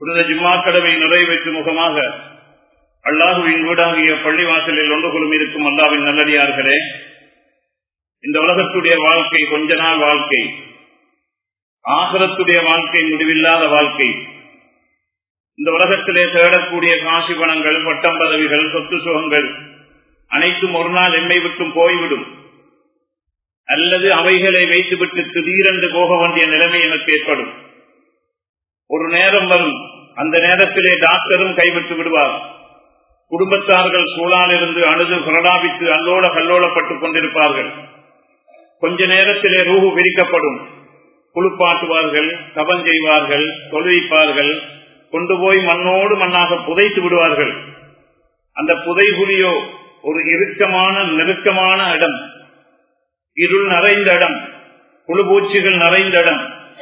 புனித ஜும்மா கடவை நிறைவேற்று முகமாக அல்லாஹுவின் வீடாகிய பள்ளிவாசலில் ஒன்று கொள்ளும் இருக்கும் அல்லாவின் நல்லடியார்களே இந்த உலகத்துடைய வாழ்க்கை கொஞ்ச நாள் வாழ்க்கை ஆகரத்துடைய வாழ்க்கை முடிவில்லாத வாழ்க்கை இந்த உலகத்திலே தேடக்கூடிய காசி பணங்கள் பட்டம் பதவிகள் சொத்து சுகங்கள் அனைத்தும் ஒரு நாள் எம்மை விட்டும் போய்விடும் அல்லது அவைகளை வைத்துவிட்டு திடீரென்று போக வேண்டிய நிலைமை எனக்கு ஏற்படும் ஒரு நேரம் வரும் அந்த நேரத்திலே டாக்டரும் கைவிட்டு விடுவார் குடும்பத்தார்கள் சூழாலிருந்து அழுது பிரடாபித்து அல்லோல கல்லோலப்பட்டுக் கொண்டிருப்பார்கள் கொஞ்ச நேரத்திலே ரூஹு விரிக்கப்படும் குளிப்பாட்டுவார்கள் கபம் செய்வார்கள் தொழுவிப்பார்கள் கொண்டு போய் மண்ணோடு மண்ணாக புதைத்து விடுவார்கள் அந்த புதைகுலியோ ஒரு இறுக்கமான நெருக்கமான இடம் இருள் நிறைந்த இடம் புழுபூச்சிகள் நிறைந்த இடம்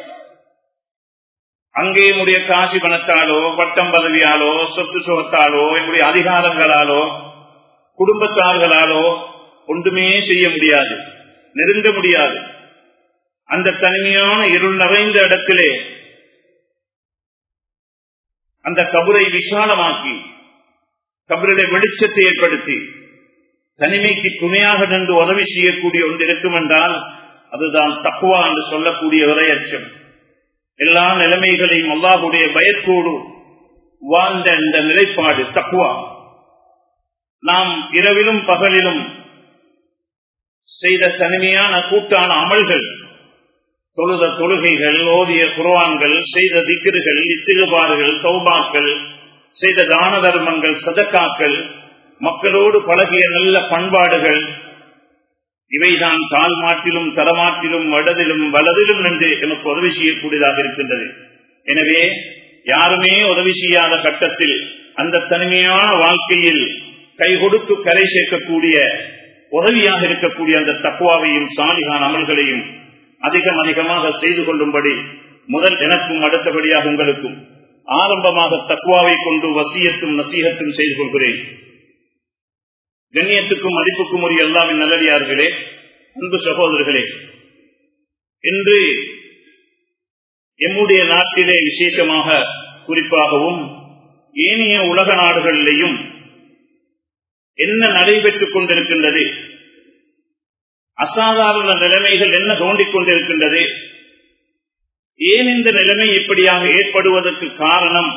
அங்கே என்னுடைய காசி பணத்தாலோ பட்டம் பதவியாலோ சொத்து சுகத்தாலோ என்னுடைய அதிகாரங்களாலோ குடும்பத்தார்களாலோ ஒன்றுமே செய்ய முடியாது நெருங்க முடியாது அந்த தனிமையான இருள் நிறைந்த இடத்திலே அந்த கபரை விசாலமாக்கி கபருடைய வெளிச்சத்தை ஏற்படுத்தி தனிமைக்கு துணையாக நின்று உதவி செய்யக்கூடிய ஒன்று இருக்கும் என்றால் அதுதான் தக்குவா என்று சொல்லக்கூடிய இறையச்சம் எல்லா நிலைமைகளையும் அல்லாஹுடைய பயத்தோடு வாழ்ந்த இந்த நிலைப்பாடு தக்குவா நாம் இரவிலும் பகலிலும் செய்த தனிமையான கூட்டான அமல்கள் தொழுத தொழுகைகள் ஓதிய குருவான்கள் செய்த திக்கிர்கள் இத்திருபாறுகள் சௌபாக்கள் செய்த தான தர்மங்கள் சதக்காக்கள் மக்களோடு பழகிய நல்ல பண்பாடுகள் இவைதான் கால் மாற்றிலும் தரமாற்றிலும் வடதிலும் வலதிலும் நின்று எனக்கு உதவி செய்யக்கூடியதாக இருக்கின்றது எனவே யாருமே உதவி செய்யாத கட்டத்தில் அந்த தனிமையான வாழ்க்கையில் கை கொடுத்து கரை சேர்க்கக்கூடிய உதவியாக இருக்கக்கூடிய அந்த தக்குவாவையும் சாலிகான் அமல்களையும் அதிகம் அதிகமாக செய்து கொள்ளும்படி முதல் எனக்கும் அடுத்தபடியாக உங்களுக்கும் ஆரம்பமாக தக்குவாவை கொண்டு வசியத்தும் நசீகத்தும் செய்து கொள்கிறேன் கண்ணியத்துக்கும் மதிப்புக்கும் உரிய எல்லாவின் நல்லடியார்களே அன்பு சகோதரர்களே இன்று எம்முடைய நாட்டிலே விசேஷமாக குறிப்பாகவும் ஏனைய உலக நாடுகளிலேயும் என்ன நடைபெற்றுக் கொண்டிருக்கின்றது அசாதாரண நிலைமைகள் என்ன தோண்டிக் கொண்டிருக்கின்றது ஏன் இந்த நிலைமை இப்படியாக ஏற்படுவதற்கு காரணம்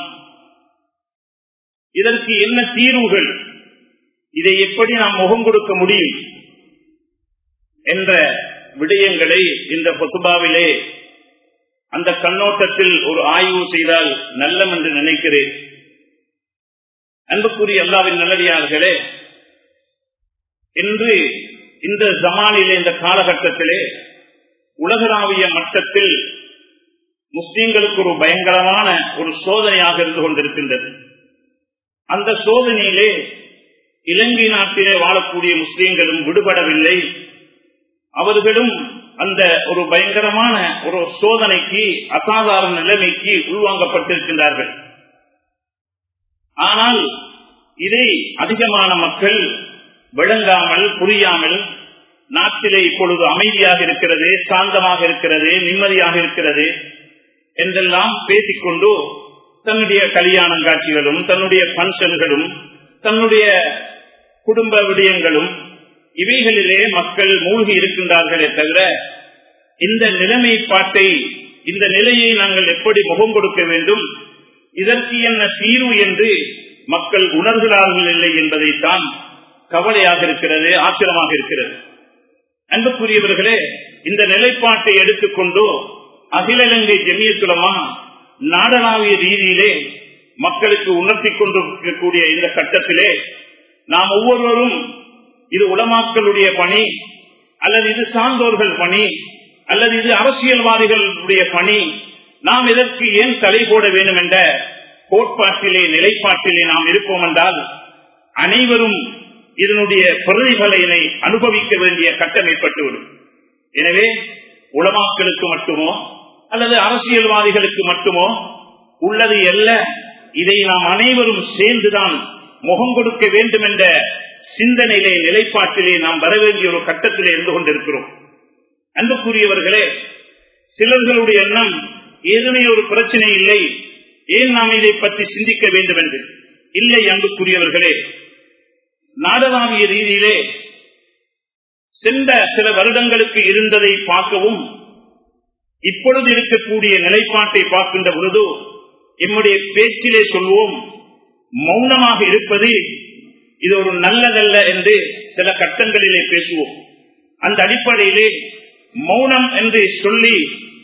இதற்கு என்ன தீர்வுகள் இதை எப்படி நாம் முகம் கொடுக்க முடியும் என்ற விடயங்களை இந்த பொத்துபாவிலே அந்த கண்ணோட்டத்தில் ஒரு ஆய்வு செய்தால் நல்லம் என்று நினைக்கிறேன் அன்புக்குரிய எல்லாவின் நல்லடியார்களே இன்று இந்த ஜமானிலே இந்த காலகட்டத்திலே உலகளாவிய மட்டத்தில் முஸ்லீம்களுக்கு ஒரு பயங்கரமான ஒரு சோதனையாக இருந்து கொண்டிருக்கின்றது அந்த சோதனையிலே இலங்கை நாட்டிலே வாழக்கூடிய முஸ்லீம்களும் விடுபடவில்லை அவர்களும் அந்த ஒரு பயங்கரமான ஒரு சோதனைக்கு அசாதாரண நிலைமைக்கு உள்வாங்கப்பட்டிருக்கின்றார்கள் ஆனால் இதை அதிகமான மக்கள் விளங்காமல் புரியாமல் நாட்டிலே இப்பொழுது அமைதியாக இருக்கிறது சாந்தமாக இருக்கிறது நிம்மதியாக இருக்கிறது என்றெல்லாம் பேசிக்கொண்டு தன்னுடைய கல்யாண காட்சிகளும் தன்னுடைய பங்கன்களும் தன்னுடைய குடும்ப விடயங்களும் இவைகளிலே மக்கள் மூழ்கி இருக்கின்றார்களே தவிர இந்த நிலைமைப்பாட்டை இந்த நிலையை நாங்கள் எப்படி முகம் கொடுக்க வேண்டும் இதற்கு என்ன தீர்வு என்று மக்கள் உணர்கிறார்கள் இல்லை என்பதைத்தான் கவலையாக இருக்கிறது ஆத்திரமாக இருக்கிறது அன்புக்குரியவர்களே இந்த நிலைப்பாட்டை எடுத்துக்கொண்டு அகில இலங்கை ஜெமியத்துலமா நாடளாவிய ரீதியிலே மக்களுக்கு உணர்த்தி கொண்டிருக்கக்கூடிய இந்த கட்டத்திலே நாம் ஒவ்வொருவரும் இது உலமாக்களுடைய பணி அல்லது இது சான்றோர்கள் பணி அல்லது இது அரசியல்வாதிகளுடைய பணி நாம் இதற்கு ஏன் தலை போட வேண்டும் என்ற கோட்பாட்டிலே நிலைப்பாட்டிலே நாம் இருப்போம் என்றால் அனைவரும் இதனுடைய பிரதிபலனை அனுபவிக்க வேண்டிய கட்டம் ஏற்பட்டுவிடும் எனவே உலமாக்களுக்கு மட்டுமோ அல்லது அரசியல்வாதிகளுக்கு மட்டுமோ உள்ளது அல்ல இதை நாம் அனைவரும் சேர்ந்துதான் முகம் கொடுக்க வேண்டும் என்ற சிந்தனையிலே நிலைப்பாட்டிலே நாம் வர வேண்டிய ஒரு கட்டத்திலே இருந்து கொண்டிருக்கிறோம் அன்புக்குரியவர்களே சிலர்களுடைய எண்ணம் ஏதுமே ஒரு பிரச்சனை இல்லை ஏன் நாம் இதை பற்றி சிந்திக்க வேண்டும் என்று இல்லை அன்புக்குரியவர்களே நாடகாவிய ரீதியிலே சென்ற சில வருடங்களுக்கு இருந்ததை பார்க்கவும் இப்பொழுது இருக்கக்கூடிய நிலைப்பாட்டை பார்க்கின்ற பொழுது எம்முடைய பேச்சிலே சொல்வோம் மௌனமாக இருப்பது இது ஒரு நல்லதல்ல என்று சில கட்டங்களிலே பேசுவோம் அந்த அடிப்படையிலே மௌனம் என்று சொல்லி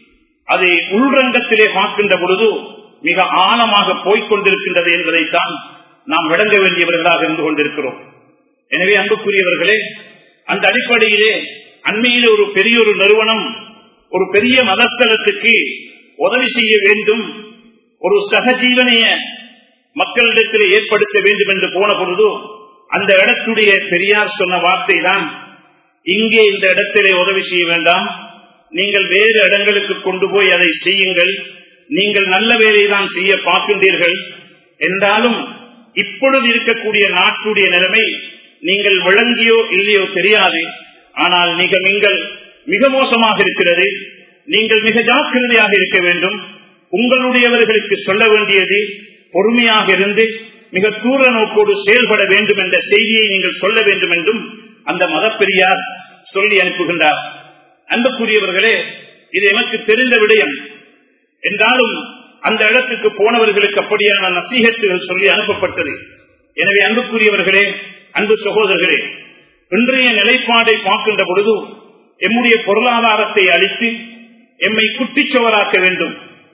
அதை உள்ரங்கத்திலே பார்க்கின்ற பொழுது மிக ஆழமாக போய்கொண்டிருக்கின்றது என்பதைத்தான் நாம் விளங்க வேண்டியவர்களாக இருந்து கொண்டிருக்கிறோம் எனவே அன்புக்குரியவர்களே அந்த அடிப்படையிலே அண்மையில் ஒரு பெரிய ஒரு நிறுவனம் ஒரு பெரிய மதஸ்தலத்துக்கு உதவி செய்ய வேண்டும் ஒரு சகஜீவனைய மக்களிடத்தில் ஏற்படுத்த வேண்டும் என்று போன பொழுது அந்த இடத்துடைய பெரியார் சொன்ன வார்த்தை தான் இங்கே இந்த இடத்திலே உதவி செய்ய வேண்டாம் நீங்கள் வேறு இடங்களுக்கு கொண்டு போய் அதை செய்யுங்கள் நீங்கள் நல்ல வேலை தான் செய்ய பார்க்கின்றீர்கள் என்றாலும் இப்பொழுது இருக்கக்கூடிய நாட்டுடைய நிலைமை நீங்கள் விளங்கியோ இல்லையோ தெரியாது ஆனால் மிக நீங்கள் மிக மோசமாக இருக்கிறது நீங்கள் மிக ஜாக்கிரதையாக இருக்க வேண்டும் உங்களுடையவர்களுக்கு சொல்ல வேண்டியது பொறுமையாக இருந்து மிக தூர நோக்கோடு செயல்பட வேண்டும் என்ற செய்தியை நீங்கள் சொல்ல வேண்டும் என்றும் அந்த மதப்பெரியார் சொல்லி அனுப்புகின்றார் அன்புக்குரியவர்களே இது எனக்கு தெரிந்த விடயம் என்றாலும் அந்த இடத்துக்கு போனவர்களுக்கு அப்படியான நசீகத்துகள் சொல்லி அனுப்பப்பட்டது எனவே அன்புக்குரியவர்களே அன்பு சகோதரர்களே இன்றைய நிலைப்பாடை பார்க்கின்ற பொழுது எம்முடைய பொருளாதாரத்தை அளித்து எம்மை குட்டிச்சவராக்க வேண்டும்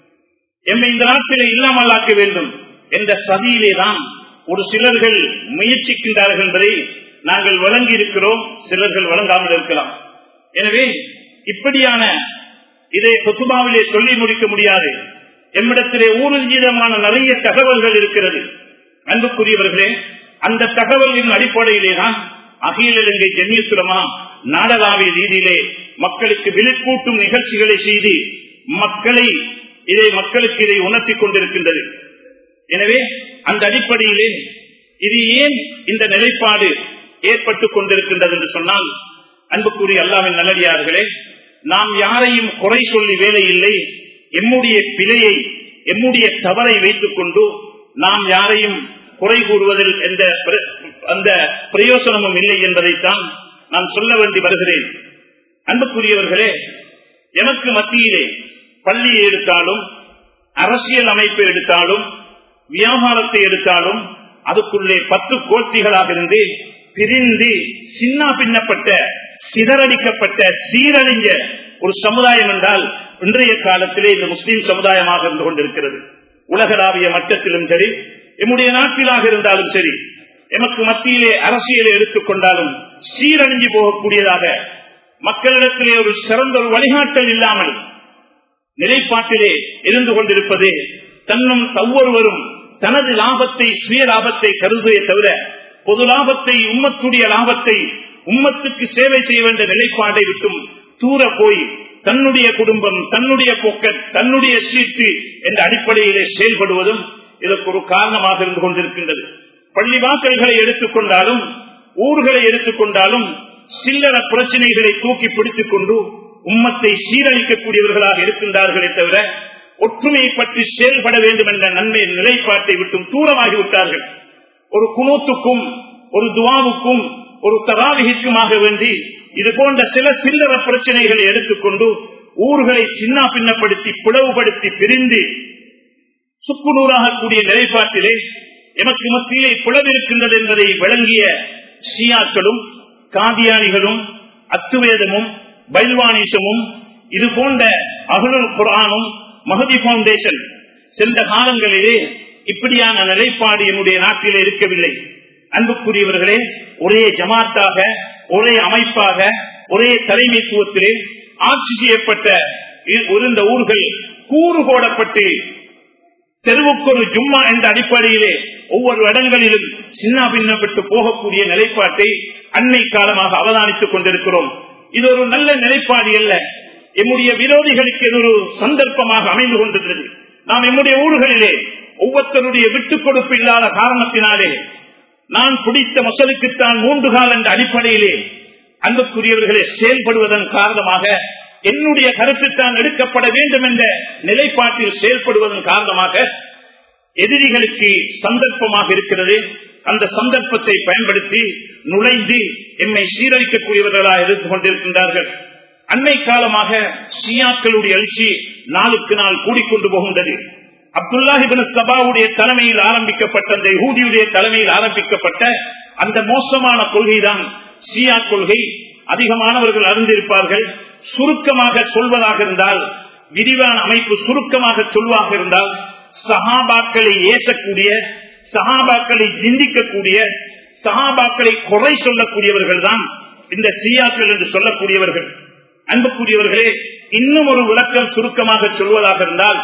எம்மை இந்த நாட்டிலே இல்லாமலாக்க வேண்டும் என்ற சதியிலே தான் ஒரு சிலர்கள் முயற்சிக்கின்றார்கள் என்பதை நாங்கள் வழங்கி இருக்கிறோம் சிலர்கள் வழங்காமல் இருக்கலாம் எனவே இப்படியான இதை கொத்துபாவிலே சொல்லி முடிக்க முடியாது எம்மிடத்திலே ஊர்ஜிதமான நிறைய தகவல்கள் இருக்கிறது அன்புக்குரியவர்களே அந்த தகவலின் அடிப்படையிலே தான் அகில இலங்கை ஜென்னியத்துலமா நாடகாவிய ரீதியிலே மக்களுக்கு விழிப்பூட்டும் நிகழ்ச்சிகளை செய்து மக்களை இதை மக்களுக்கு இதை உணர்த்தி கொண்டிருக்கின்றது எனவே அந்த அடிப்படையிலே இது ஏன் இந்த நிலைப்பாடு ஏற்பட்டுக் கொண்டிருக்கின்றது என்று சொன்னால் அன்புக்குரிய அல்லாவின் நல்லடியார்களே நாம் யாரையும் குறை சொல்லி வேலை இல்லை எம்முடைய பிழையை எம்முடைய தவறை வைத்துக் கொண்டு நாம் யாரையும் குறை கூறுவதில் எந்த அந்த பிரயோசனமும் இல்லை என்பதைத்தான் நான் சொல்ல வேண்டி வருகிறேன் அன்புக்குரியவர்களே எனக்கு மத்தியிலே பள்ளியை எடுத்தாலும் அரசியல் அமைப்பை எடுத்தாலும் வியாபாரத்தை எடுத்தாலும் அதுக்குள்ளே பத்து கோஷ்டிகளாக இருந்து பிரிந்து சின்ன பின்னப்பட்ட சிதறடிக்கப்பட்ட சீரழிஞ்ச ஒரு சமுதாயம் என்றால் இன்றைய காலத்திலே இந்த முஸ்லீம் சமுதாயமாக இருந்து கொண்டிருக்கிறது உலகளாவிய மட்டத்திலும் சரி எம்முடைய நாட்டிலாக இருந்தாலும் சரி எமக்கு மத்தியிலே அரசியலை எடுத்துக்கொண்டாலும் சீரழிஞ்சு போகக்கூடியதாக மக்களிடத்திலே ஒரு சிறந்த ஒரு வழிகாட்டல் இல்லாமல் நிலைப்பாட்டிலே இருந்து கொண்டிருப்பது தன்னும் ஒவ்வொருவரும் தனது லாபத்தை சுய லாபத்தை கருதுவதை தவிர பொது லாபத்தை உம்மத்துடைய லாபத்தை உம்மத்துக்கு சேவை செய்ய வேண்டிய நிலைப்பாடை விட்டும் தூர போய் தன்னுடைய குடும்பம் தன்னுடைய போக்கட் தன்னுடைய சீட்டு என்ற அடிப்படையிலே செயல்படுவதும் இதற்கு ஒரு காரணமாக இருந்து கொண்டிருக்கின்றது பள்ளி வாசல்களை எடுத்துக்கொண்டாலும் ஊர்களை எடுத்துக்கொண்டாலும் சில்லற பிரச்சனைகளை தூக்கி பிடித்துக் கொண்டு உம்மத்தை சீரழிக்கக்கூடியவர்களாக இருக்கின்றார்களே தவிர ஒற்றுமையை பற்றி செயல்பட வேண்டும் என்ற நன்மை நிலைப்பாட்டை விட்டும் தூரமாகிவிட்டார்கள் ஒரு குணத்துக்கும் ஒரு துவாவுக்கும் ஒரு தராவிகிற்குமாக வேண்டி இது போன்ற சில சில்லற பிரச்சனைகளை எடுத்துக்கொண்டு ஊர்களை சின்ன பின்னப்படுத்தி பிளவுபடுத்தி பிரிந்து சுக்குநூறாக கூடிய நிலைப்பாட்டிலே எமக்கு மத்தியிலே பிளவிருக்கின்றது என்பதை விளங்கிய ஷியாக்களும் காதியானிகளும் அத்துவேதமும் பைல்வானிசமும் இது போன்ற அகலுல் குரானும் மகதி பவுண்டேஷன் சென்ற காலங்களிலே இப்படியான நிலைப்பாடு என்னுடைய நாட்டிலே இருக்கவில்லை அன்புக்குரியவர்களே ஒரே ஜமாத்தாக ஒரே அமைப்பாக ஒரே தலைமைத்துவத்திலே ஆட்சி செய்யப்பட்ட இந்த ஊர்கள் கூறு போடப்பட்டு தெருவுக்கு ஒரு ஜும்மா என்ற அடிப்படையிலே ஒவ்வொரு இடங்களிலும் சின்ன பின்னப்பட்டு போகக்கூடிய நிலைப்பாட்டை அன்னை காலமாக அவதானித்துக் கொண்டிருக்கிறோம் இது ஒரு நல்ல நிலைப்பாடு அல்ல எம்முடைய விரோதிகளுக்கு இது ஒரு சந்தர்ப்பமாக அமைந்து கொண்டிருக்கிறது நாம் எம்முடைய ஊர்களிலே ஒவ்வொருத்தருடைய விட்டுக் கொடுப்பு இல்லாத காரணத்தினாலே நான் பிடித்த மசலுக்குத்தான் மூன்று கால என்ற அடிப்படையிலே அன்புக்குரியவர்களை செயல்படுவதன் காரணமாக என்னுடைய கருத்துத்தான் எடுக்கப்பட வேண்டும் என்ற நிலைப்பாட்டில் செயல்படுவதன் காரணமாக எதிரிகளுக்கு சந்தர்ப்பமாக இருக்கிறது அந்த சந்தர்ப்பத்தை பயன்படுத்தி நுழைந்து எம்மை சீரழிக்கக்கூடியவர்களாக இருந்து கொண்டிருக்கின்றார்கள் அன்னை காலமாக ஷியாக்களுடைய எழுச்சி நாளுக்கு நாள் கூடிக்கொண்டு போகின்றது அப்துல்லாஹிபின் சபாவுடைய தலைமையில் ஆரம்பிக்கப்பட்ட அந்த யூதியுடைய தலைமையில் ஆரம்பிக்கப்பட்ட அந்த மோசமான கொள்கைதான் ஷியா கொள்கை அதிகமானவர்கள் அறிந்திருப்பார்கள் சுருக்கமாக சொல்வதாக இருந்தால் விரிவான அமைப்பு சுருக்கமாக சொல்வாக இருந்தால் சஹாபாக்களை ஏசக்கூடிய சஹாபாக்களை சிந்திக்கக்கூடிய சஹாபாக்களை குறை சொல்லக்கூடியவர்கள் தான் இந்த சியாக்கள் என்று சொல்லக்கூடியவர்கள் அன்புக்குரியவர்களே இன்னும் ஒரு விளக்கம் சுருக்கமாக சொல்வதாக இருந்தால்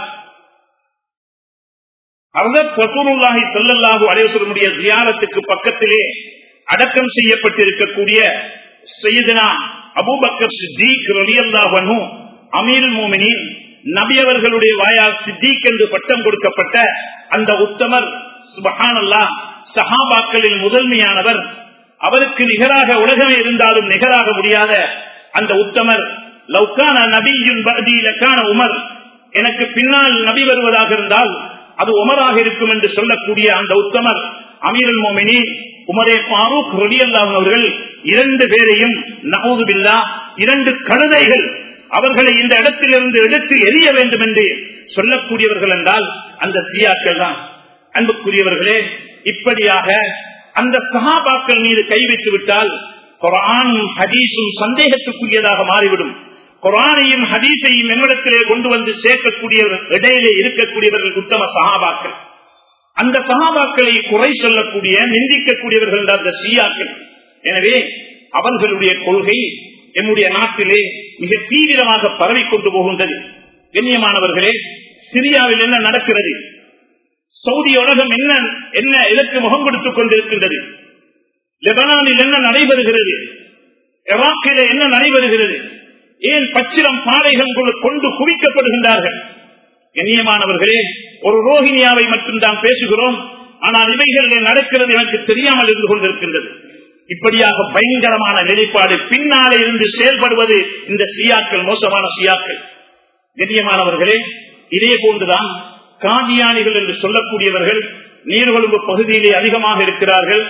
ரசூலுல்லாஹி ஸல்லல்லாஹு அலைஹி வஸல்லமுடைய ஜியாரத்துக்கு பக்கத்திலே அடக்கம் செய்யப்பட்டிருக்கக்கூடிய சையதுனா அபூபக்கர் சித்திக் ரலியல்லாஹு அன்ஹு அமீருல் முஃமினீன் நபி அவர்களுடைய வாயால் சித்திக் என்று பட்டம் கொடுக்கப்பட்ட அந்த உத்தமர் சுபஹானல்லாஹ் சஹாபாக்களில் முதன்மையானவர் அவருக்கு நிகராக உலகமே இருந்தாலும் நிகராக முடியாத அந்த உத்தமர் லவ்கான நபியின் பகுதியிலக்கான உமர் எனக்கு பின்னால் நபி வருவதாக இருந்தால் அது உமராக இருக்கும் என்று சொல்லக்கூடிய அந்த உத்தமர் அமீருல் மோமினி உமரே பாரூக் ரலியல்லாஹு அவர்கள் இரண்டு பேரையும் நகூது பில்லா இரண்டு கழுதைகள் அவர்களை இந்த இடத்திலிருந்து எடுத்து எரிய வேண்டும் என்று சொல்லக்கூடியவர்கள் என்றால் அந்த சியாக்கள் தான் அன்புக்குரியவர்களே இப்படியாக அந்த சகாபாக்கள் மீது கை வைத்து விட்டால் குரானும் ஹதீஸும் சந்தேகத்துக்குரியதாக மாறிவிடும் குரானையும் ஹதீஸையும் என்னிடத்திலே கொண்டு வந்து சேர்க்கக்கூடிய இடையிலே இருக்கக்கூடியவர்கள் உத்தம சகாபாக்கள் அந்த சகாபாக்களை குறை சொல்லக்கூடிய நிந்திக்கக்கூடியவர்கள் அந்த சியாக்கள் எனவே அவர்களுடைய கொள்கை என்னுடைய நாட்டிலே மிக தீவிரமாக பரவி கொண்டு போகின்றது கண்ணியமானவர்களே சிரியாவில் என்ன நடக்கிறது சவுதி உலகம் என்ன என்ன இதற்கு முகம் கொடுத்துக் கொண்டிருக்கின்றது லெபனானில் என்ன நடைபெறுகிறது ஈராக்கில் என்ன நடைபெறுகிறது ஏன் பச்சிலம் பாறைகள் கொண்டு குவிக்கப்படுகின்றார்கள் கண்ணியமானவர்களே ஒரு ரோஹிணியாவை மட்டும்தான் பேசுகிறோம் ஆனால் இவைகள் நடக்கிறது எனக்கு தெரியாமல் இருந்து கொண்டிருக்கின்றது இப்படியாக பயங்கரமான நிலைப்பாடு பின்னாலே இருந்து செயல்படுவது இந்த சியாக்கள் மோசமான சியாக்கள் கண்ணியமானவர்களே இதே போன்றுதான் காதியானிகள் என்று சொல்லக்கூடியவர்கள் நீர்கொழும்பு பகுதியிலே அதிகமாக இருக்கிறார்கள்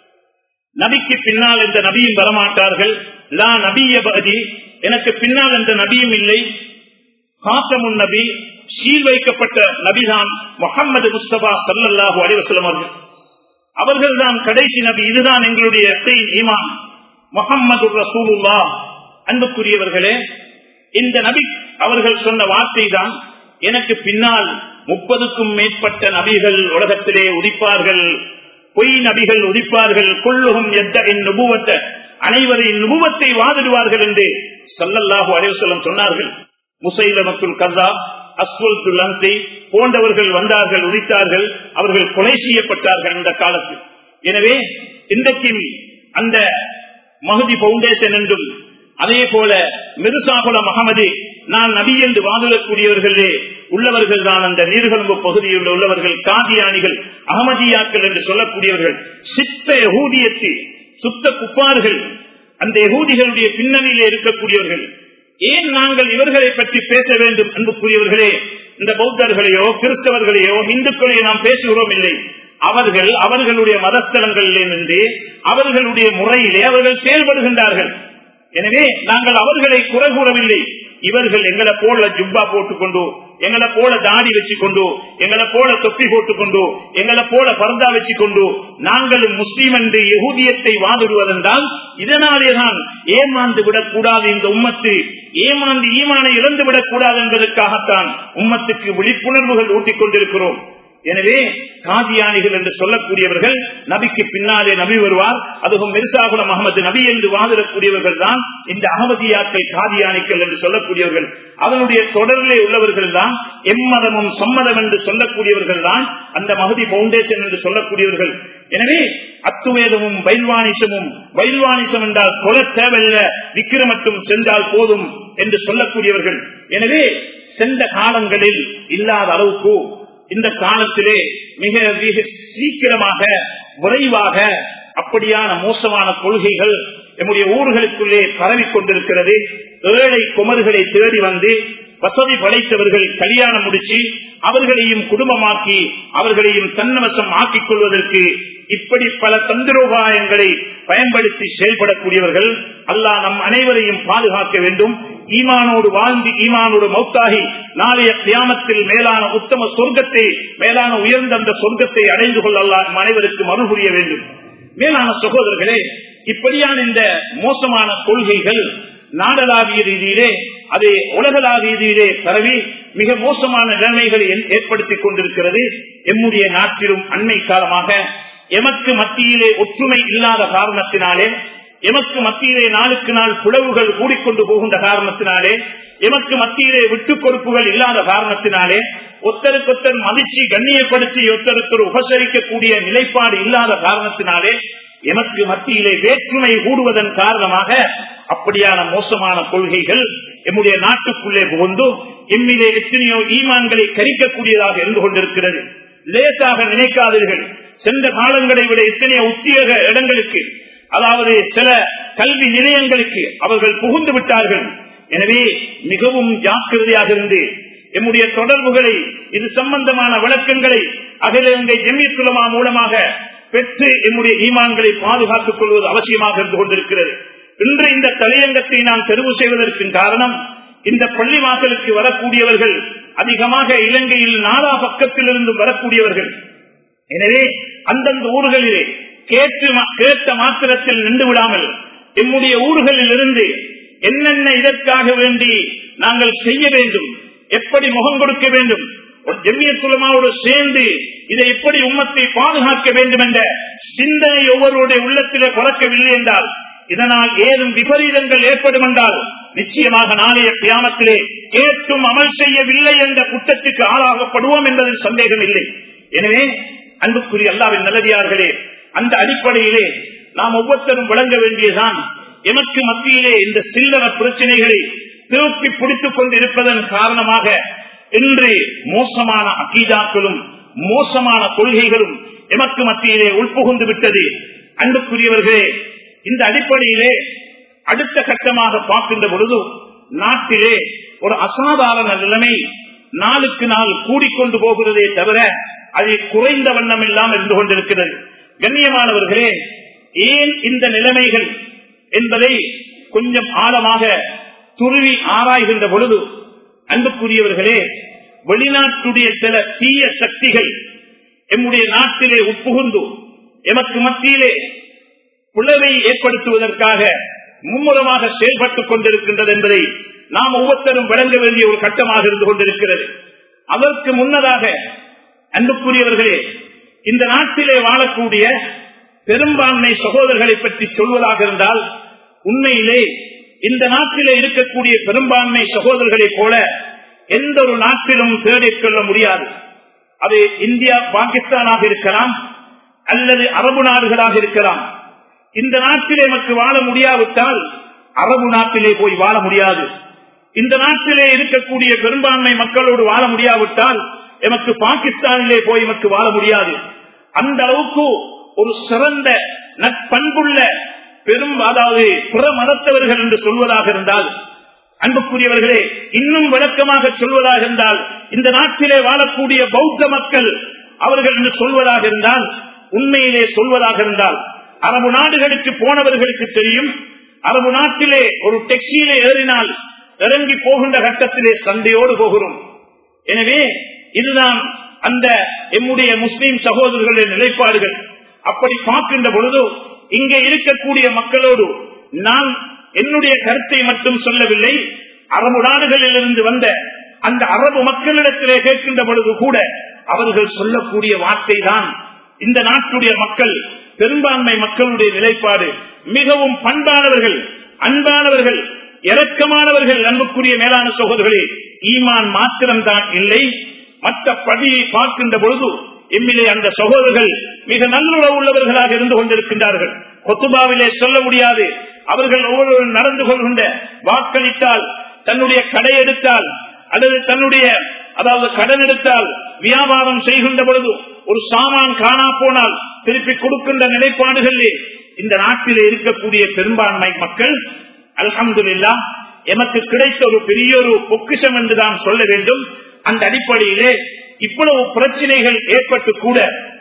நபிக்கு பின்னால் எந்த நபியும் வரமாட்டார்கள் லா நபிய பகுதி எனக்கு பின்னால் எந்த நபியும் இல்லை காத்தமுன் நபி சீல் வைக்கப்பட்ட நபிதான் முகமது முஸ்தபா சல்லாஹூ அலிவசலம் அவர்கள் அவர்கள் தான் கடைசி நபி இதுதான் எங்களுடைய ஈமான் முகம்மது ரசூலுல்லா அன்புக்குரியவர்களே இந்த நபி அவர்கள் சொன்ன வார்த்தை தான் எனக்கு பின்னால் முப்பதுக்கும் மேற்பட்ட நபிகள் உலகத்திலே உதிப்பார்கள் பொய் நபிகள் உதிப்பார்கள் கொள்ளுகும் எத்த என் நுபுவத்தை அனைவரின் நுபுவத்தை வாதிடுவார்கள் என்று சல்லல்லாஹு அலைவசல்லம் சொன்னார்கள் முசைலமத்துல் கல்லா அஸ்வல் துல்லந்தை போன்றவர்கள் வந்தார்கள் உதித்தார்கள் அவர்கள் கொலை செய்யப்பட்டார்கள் இந்த காலத்தில் எனவே இன்றைக்கு அந்த மகதி பவுண்டேஷன் என்றும் அதே போல மிருசாகுல மகமது நான் நபி என்று வாதிடக்கூடியவர்களே உள்ளவர்கள் தான் அந்த நீர்கொழும்பு பகுதியில் உள்ளவர்கள் காதியானிகள் அகமதியாக்கள் என்று சொல்லக்கூடியவர்கள் சித்த யகூதியத்து சுத்த குப்பார்கள் அந்த யகூதிகளுடைய பின்னணியிலே இருக்கக்கூடியவர்கள் ஏன் நாங்கள் இவர்களை பற்றி பேச வேண்டும் அன்புக்குரியவர்களே இந்த பௌத்தர்களையோ கிறிஸ்தவர்களையோ இந்துக்களையோ நாம் பேசுகிறோம் இல்லை அவர்கள் அவர்களுடைய மதஸ்தலங்களிலே நின்று அவர்களுடைய முறையிலே அவர்கள் செயல்படுகின்றார்கள் எனவே நாங்கள் அவர்களை குறை கூறவில்லை இவர்கள் எங்களை போல ஜுப்பா போட்டுக்கொண்டு எங்களை போல தாடி வச்சுக்கொண்டு எங்களை போல தொப்பி போட்டுக்கொண்டு எங்களை போல பர்தா வச்சுக்கொண்டு நாங்களும் முஸ்லீம் என்று யகுதியத்தை வாதிடுவதென்றால் இதனாலேதான் ஏமாந்து விடக்கூடாது இந்த உம்மத்து ஏமாந்து ஈமானை இழந்து விடக்கூடாது என்பதற்காகத்தான் உம்மத்துக்கு விழிப்புணர்வுகள் ஊட்டிக் கொண்டிருக்கிறோம் எனவே காதியானிகள் என்று சொல்லக்கூடியவர்கள் நபிக்கு பின்னாலே நபி வருவார் அதுவும் மிர்சாகுலம் அகமது நபி என்று வாதிடக்கூடியவர்கள் தான் இந்த அகமதியாக்கள் காதியானிகள் என்று சொல்லக்கூடியவர்கள் அதனுடைய தொடரிலே உள்ளவர்கள் தான் எம்மதமும் சம்மதம் என்று சொல்லக்கூடியவர்கள் தான் அந்த மகதி பவுண்டேஷன் என்று சொல்லக்கூடியவர்கள் எனவே அத்துவேதமும் வைல்வானிசமும் வைல்வானிசம் என்றால் கொல தேவையில்ல விக்கிரமட்டும் சென்றால் போதும் என்று சொல்லக்கூடியவர்கள் எனவே சென்ற காலங்களில் இல்லாத அளவுக்கு இந்த காலத்திலே மிக மிக சீக்கிரமாக விரைவாக அப்படியான மோசமான கொள்கைகள் நம்முடைய ஊர்களுக்குள்ளே பரவி கொண்டிருக்கிறது ஏழை குமர்களை தேடி வந்து வசதி படைத்தவர்கள் கல்யாணம் முடிச்சு அவர்களையும் குடும்பமாக்கி அவர்களையும் தன்னவசம் ஆக்கிக் கொள்வதற்கு இப்படி பல தந்திரோபாயங்களை பயன்படுத்தி செயல்படக்கூடியவர்கள் அல்லாஹ் நம் அனைவரையும் பாதுகாக்க வேண்டும் ஈமானோடு வாழ்ந்து ஈமானோடு மௌத்தாகி நாளைய கியாமத்தில் மேலான உத்தம சொர்க்கத்தை மேலான உயர்ந்த அந்த சொர்க்கத்தை அடைந்து கொள்ள அல்லாஹ் நம் அனைவருக்கும் அருள் புரிய வேண்டும் மேலான சகோதரர்களே இப்படியான இந்த மோசமான கொள்கைகள் நாடளாவிய ரீதியிலே அது உலகளாவிய ரீதியிலே பரவி மிக மோசமான நிலைமைகளை ஏற்படுத்திக் கொண்டிருக்கிறது எம்முடைய நாட்டிலும் அண்மை காலமாக எமக்கு மத்தியிலே ஒற்றுமை இல்லாத காரணத்தினாலே எமக்கு மத்தியிலே நாளுக்கு நாள் புலவுகள் கூடிக்கொண்டு போகின்ற காரணத்தினாலே எமக்கு மத்தியிலே விட்டுக் கொடுப்புகள் இல்லாத காரணத்தினாலே ஒத்தருக்கொத்தர் மதிச்சு கண்ணியப்படுத்தி ஒத்தருத்தர் உபசரிக்கக்கூடிய நிலைப்பாடு இல்லாத காரணத்தினாலே எமக்கு மத்தியிலே வேற்றுமை கூடுவதன் காரணமாக அப்படியான மோசமான கொள்கைகள் எம்முடைய நாட்டுக்குள்ளே புகுந்து எம்மிலே எத்தனையோ ஈமான்களை கரிக்கக்கூடியதாக இருந்து கொண்டிருக்கிறது லேசாக நினைக்காதீர்கள் சென்ற காலங்களை விட எத்தனையோ உத்தியோக இடங்களுக்கு அதாவது சில கல்வி நிலையங்களுக்கு அவர்கள் புகுந்து விட்டார்கள் எனவே மிகவும் ஜாக்கிரதையாக இருந்து எம்முடைய தொடர்புகளை இது சம்பந்தமான விளக்கங்களை அகில இலங்கை ஜெமியத்துலமா மூலமாக பெற்று எம்முடைய ஈமான்களை பாதுகாத்துக் கொள்வது அவசியமாக இருந்து கொண்டிருக்கிறது இன்று இந்த தலையங்கத்தை நாம் தெரிவு செய்வதற்கு காரணம் இந்த பள்ளி வாசலுக்கு வரக்கூடியவர்கள் அதிகமாக இலங்கையில் நாலா பக்கத்திலிருந்து வரக்கூடியவர்கள் எனவே அந்தந்த ஊர்களிலே கேட்டு கேட்ட மாத்திரத்தில் நின்று விடாமல் எம்முடைய ஊர்களில் இருந்து என்னென்ன இதற்காக வேண்டி நாங்கள் செய்ய வேண்டும் எப்படி முகம் கொடுக்க வேண்டும் ஜெமியத்துலமாவோடு சேர்ந்து இதை எப்படி உம்மத்தை பாதுகாக்க வேண்டும் என்ற சிந்தனை ஒவ்வொருடைய உள்ளத்திலே பிறக்கவில்லை என்றால் இதனால் ஏதும் விபரீதங்கள் ஏற்படும் என்றால் நிச்சயமாக நாளைய கிராமத்திலே கேட்டும் அமல் செய்யவில்லை என்ற குற்றத்துக்கு ஆளாகப்படுவோம் என்பதில் சந்தேகம் இல்லை எனவே அன்புக்குரிய அல்லாவின் நல்லதியார்களே அந்த அடிப்படையிலே நாம் ஒவ்வொருத்தரும் விளங்க வேண்டியதுதான் எமக்கு மத்தியிலே இந்த சில்லற பிரச்சனைகளை திருப்பி பிடித்துக் கொண்டிருப்பதன் காரணமாக இன்று மோசமான அகீதாக்களும் மோசமான கொள்கைகளும் எமக்கு மத்தியிலே உள்புகுந்து விட்டது அன்புக்குரியவர்களே இந்த அடிப்படையிலே அடுத்த கட்டமாக பார்க்கின்ற பொழுது நாட்டிலே ஒரு அசாதாரண நிலைமை நாளுக்கு நாள் கூடிக்கொண்டு போகிறதே தவிர அது குறைந்த வண்ணம் எல்லாம் இருந்து கொண்டிருக்கிறது கண்ணியமானவர்களே ஏன் இந்த நிலைமைகள் என்பதை கொஞ்சம் ஆழமாக துருவி ஆராய்கின்ற பொழுது அன்புக்குரியவர்களே வெளிநாட்டுடைய சில தீய சக்திகள் எம்முடைய நாட்டிலே உட்புகுந்து எமக்கு மத்தியிலே பிளவை ஏற்படுத்துவதற்காக மும்முரமாக செயல்பட்டுக் கொண்டிருக்கின்றது என்பதை நாம் ஒவ்வொருத்தரும் விளங்க வேண்டிய ஒரு கட்டமாக இருந்து கொண்டிருக்கிறது அதற்கு முன்னதாக அன்புக்குரியவர்களே இந்த நாட்டிலே வாழக்கூடிய பெரும்பான்மை சகோதரர்களை பற்றி சொல்வதாக இருந்தால் உண்மையிலே இந்த நாட்டிலே இருக்கக்கூடிய பெரும்பான்மை சகோதரர்களைப் போல எந்த ஒரு நாட்டிலும் தேடிக் கொள்ள முடியாது அது இந்தியா பாகிஸ்தானாக இருக்கலாம் அல்லது அரபு நாடுகளாக இருக்கலாம் இந்த நாட்டிலே நமக்கு வாழ முடியாவிட்டால் அரபு நாட்டிலே போய் வாழ முடியாது இந்த நாட்டிலே இருக்கக்கூடிய பெரும்பான்மை மக்களோடு வாழ முடியாவிட்டால் எமக்கு பாகிஸ்தானிலே போய் எமக்கு வாழ முடியாது அந்த அளவுக்கு ஒரு சிறந்த நட்பண்புள்ள பெரும் அதாவது புற மதத்தவர்கள் என்று சொல்வதாக இருந்தால் அன்புக்குரியவர்களே இன்னும் விளக்கமாக சொல்வதாக இருந்தால் இந்த நாட்டிலே வாழக்கூடிய பௌத்த மக்கள் அவர்கள் என்று சொல்வதாக இருந்தால் உண்மையிலே சொல்வதாக இருந்தால் அரபு நாடுகளுக்கு போனவர்களுக்கு தெரியும் அரபு நாட்டிலே ஒரு டெக்ஸியிலே ஏறினால் இறங்கி போகின்ற கட்டத்திலே சண்டையோடு போகிறோம் எனவே இதுதான் அந்த எம்முடைய முஸ்லீம் சகோதரர்களுடைய நிலைப்பாடுகள் அப்படி பார்க்கின்ற பொழுது இங்கே இருக்கக்கூடிய மக்களோடு நான் என்னுடைய கருத்தை மட்டும் சொல்லவில்லை அரபு நாடுகளில் இருந்து வந்த அந்த அரபு மக்களிடத்திலே கேட்கின்ற பொழுது கூட அவர்கள் சொல்லக்கூடிய வார்த்தை தான் இந்த நாட்டுடைய மக்கள் பெரும்பான்மை மக்களுடைய நிலைப்பாடு மிகவும் பண்பானவர்கள் அன்பானவர்கள் இறக்கமானவர்கள் அன்புக்குரிய மேலான சகோதரர்களே ஈமான் மாத்திரம்தான் இல்லை மற்ற பதியை பார்க்கின்ற பொழுது எம்மிலே அந்த சகோதரர்கள் மிக நல்லுறவு உள்ளவர்களாக இருந்து கொண்டிருக்கின்றார்கள் கொத்துபாவிலே சொல்ல முடியாது அவர்கள் ஒவ்வொரு நடந்து கொள்கின்ற வாக்களித்தால் தன்னுடைய கடை எடுத்தால் அல்லது தன்னுடைய அதாவது கடன் எடுத்தால் வியாபாரம் செய்கின்ற பொழுது ஒரு சாமான் காணா போனால் திருப்பி கொடுக்கின்ற நிலைப்பாடுகளிலே இந்த நாட்டிலே இருக்கக்கூடிய பெரும்பான்மை மக்கள் அல்ஹம்துல்லா எமக்கு கிடைத்த ஒரு பெரிய ஒரு பொக்கிஷம் என்று தான் சொல்ல வேண்டும் அந்த அடிப்படையிலே இவ்வளவு பிரச்சனைகள் ஏற்பட்டு கூட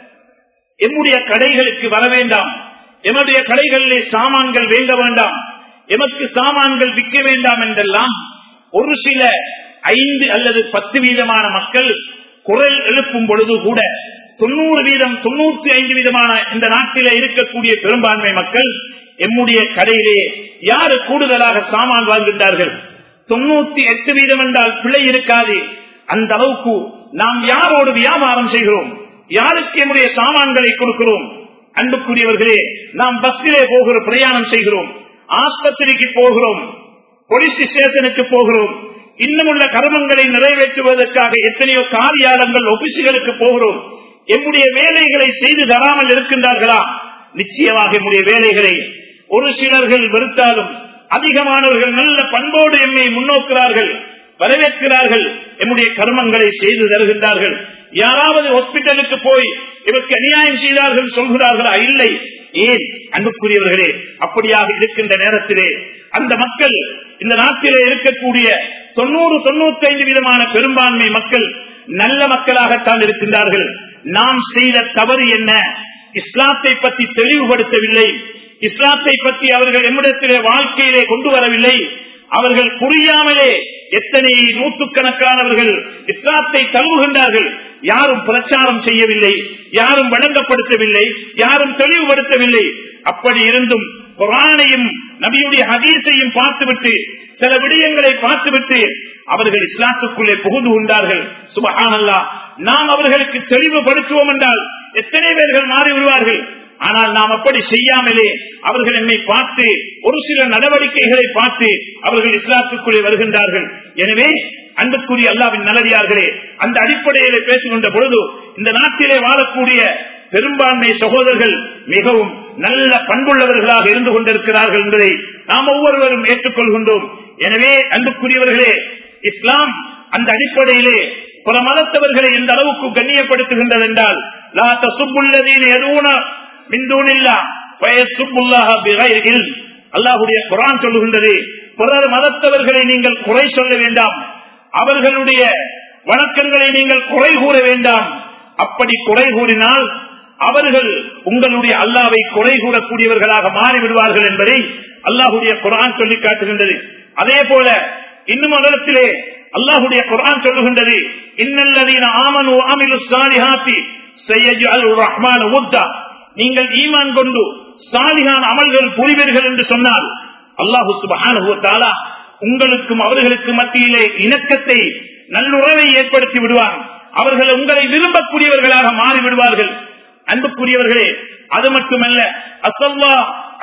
எம்முடைய கடைகளுக்கு வர வேண்டாம் எம்முடைய கடைகளிலே சாமான்கள் வேங்க வேண்டாம் எமக்கு சாமான்கள் விற்க வேண்டாம் என்றெல்லாம் ஒரு சில ஐந்து அல்லது பத்து வீதமான மக்கள் குரல் எழுப்பும் பொழுது கூட தொண்ணூறு வீதம் தொண்ணூத்தி ஐந்து வீதமான இந்த நாட்டில இருக்கக்கூடிய பெரும்பான்மை மக்கள் எம்முடைய கடையிலே யாரு கூடுதலாக சாமான் வாங்குகின்றார்கள் தொண்ணூத்தி எட்டு வீதம் என்றால் பிழை இருக்காது அந்த அளவுக்கு நாம் யாரோடு வியாபாரம் செய்கிறோம் யாருக்கு என்னுடைய சாமான்களை கொடுக்கிறோம் அன்புக்குரியவர்களே நாம் பஸ்ஸிலே போகிற பிரயாணம் செய்கிறோம் ஆஸ்பத்திரிக்கு போகிறோம் போலீஸ் ஸ்டேஷனுக்கு போகிறோம் இன்னும் உள்ள கர்மங்களை நிறைவேற்றுவதற்காக எத்தனையோ காரியாலங்கள் ஒபிசுகளுக்கு போகிறோம் எம்முடைய வேலைகளை செய்து தராமல் இருக்கின்றார்களா நிச்சயமாக எம்முடைய வேலைகளை ஒரு சிலர்கள் வெறுத்தாலும் அதிகமானவர்கள் நல்ல பண்போடு எம்மை முன்னோக்கிறார்கள் வரவேற்கிறார்கள் எம்முடைய கர்மங்களை செய்து தருகின்றார்கள் யாராவது ஹாஸ்பிட்டலுக்கு போய் இவருக்கு அநியாயம் செய்தார்கள் சொல்கிறார்களா இல்லை ஏன் அன்புக்குரியவர்களே அப்படியாக இருக்கின்ற நேரத்திலே அந்த மக்கள் இந்த நாட்டிலே இருக்கக்கூடிய தொண்ணூறு தொண்ணூத்தி ஐந்து விதமான பெரும்பான்மை மக்கள் நல்ல மக்களாகத்தான் இருக்கின்றார்கள் நாம் செய்த தவறு என்ன இஸ்லாத்தை பற்றி தெளிவுபடுத்தவில்லை இஸ்லாத்தை பற்றி அவர்கள் எம்மிடத்திலே வாழ்க்கையிலே கொண்டு வரவில்லை அவர்கள் புரியாமலே எத்தனை நூற்றுக்கணக்கானவர்கள் இஸ்லாத்தை தழுவுகின்றார்கள் யாரும் பிரச்சாரம் செய்யவில்லை யாரும் வழங்கப்படுத்தவில்லை யாரும் தெளிவுபடுத்தவில்லை அப்படி இருந்தும் குரானையும் நபியுடைய ஹதீஸையும் பார்த்துவிட்டு சில விடயங்களை பார்த்துவிட்டு அவர்கள் இஸ்லாத்துக்குள்ளே புகுந்து கொண்டார்கள் சுபஹானல்லா நாம் அவர்களுக்கு தெளிவுபடுத்துவோம் என்றால் எத்தனை பேர்கள் மாறி விடுவார்கள் ஆனால் நாம் அப்படி செய்யாமலே அவர்கள் என்னை பார்த்து ஒரு சில நடவடிக்கைகளை பார்த்து அவர்கள் இஸ்லாத்துக்குள்ளே வருகின்றார்கள் எனவே அன்புக்குரிய அல்லாவின் நல்லடியார்களே அந்த அடிப்படையிலே பேசுகின்ற பொழுது இந்த நாட்டிலே வாழக்கூடிய பெரும்பான்மை சகோதரர்கள் மிகவும் நல்ல பண்புள்ளவர்களாக இருந்து கொண்டிருக்கிறார்கள் என்பதை நாம் ஒவ்வொருவரும் ஏற்றுக்கொள்கின்றோம் எனவே அன்புக்குரியவர்களே இஸ்லாம் அந்த அடிப்படையிலே பல மதத்தவர்களை இந்த அளவுக்கு கண்ணியப்படுத்துகின்றது என்றால் லா தசுப்புள்ளதீன் எதுவுன மிந்தூனில்லா அல்லாஹுடைய குரான் சொல்லுகின்றது பிறர் மதத்தவர்களை நீங்கள் குறை சொல்ல வேண்டாம் அவர்களுடைய வணக்கங்களை நீங்கள் குறை கூற வேண்டாம் அப்படி குறை கூறினால் அவர்கள் உங்களுடைய அல்லாவை குறை கூறக்கூடியவர்களாக மாறிவிடுவார்கள் என்பதை அல்லாஹுடைய குரான் சொல்லி காட்டுகின்றது அதே போல இன்னும் அதரத்திலே அல்லாஹுடைய குரான் சொல்லுகின்றது இன்னல்லதீன ஆமனு ஆமிலு சாலிஹாத்தி செய்யஜு அல் ரஹ்மான உத்தா நீங்கள் ஈமான் கொண்டு சாலிகான் அமல்கள் புரிவீர்கள் என்று சொன்னால் அல்லாஹு சுபானுவத்தாலா உங்களுக்கும் அவர்களுக்கு மத்தியிலே இணக்கத்தை நல்லுறவை ஏற்படுத்தி விடுவார் அவர்கள் உங்களை விரும்பக்கூடியவர்களாக மாறிவிடுவார்கள் அன்புக்குரியவர்களே அது மட்டுமல்ல அசல்லா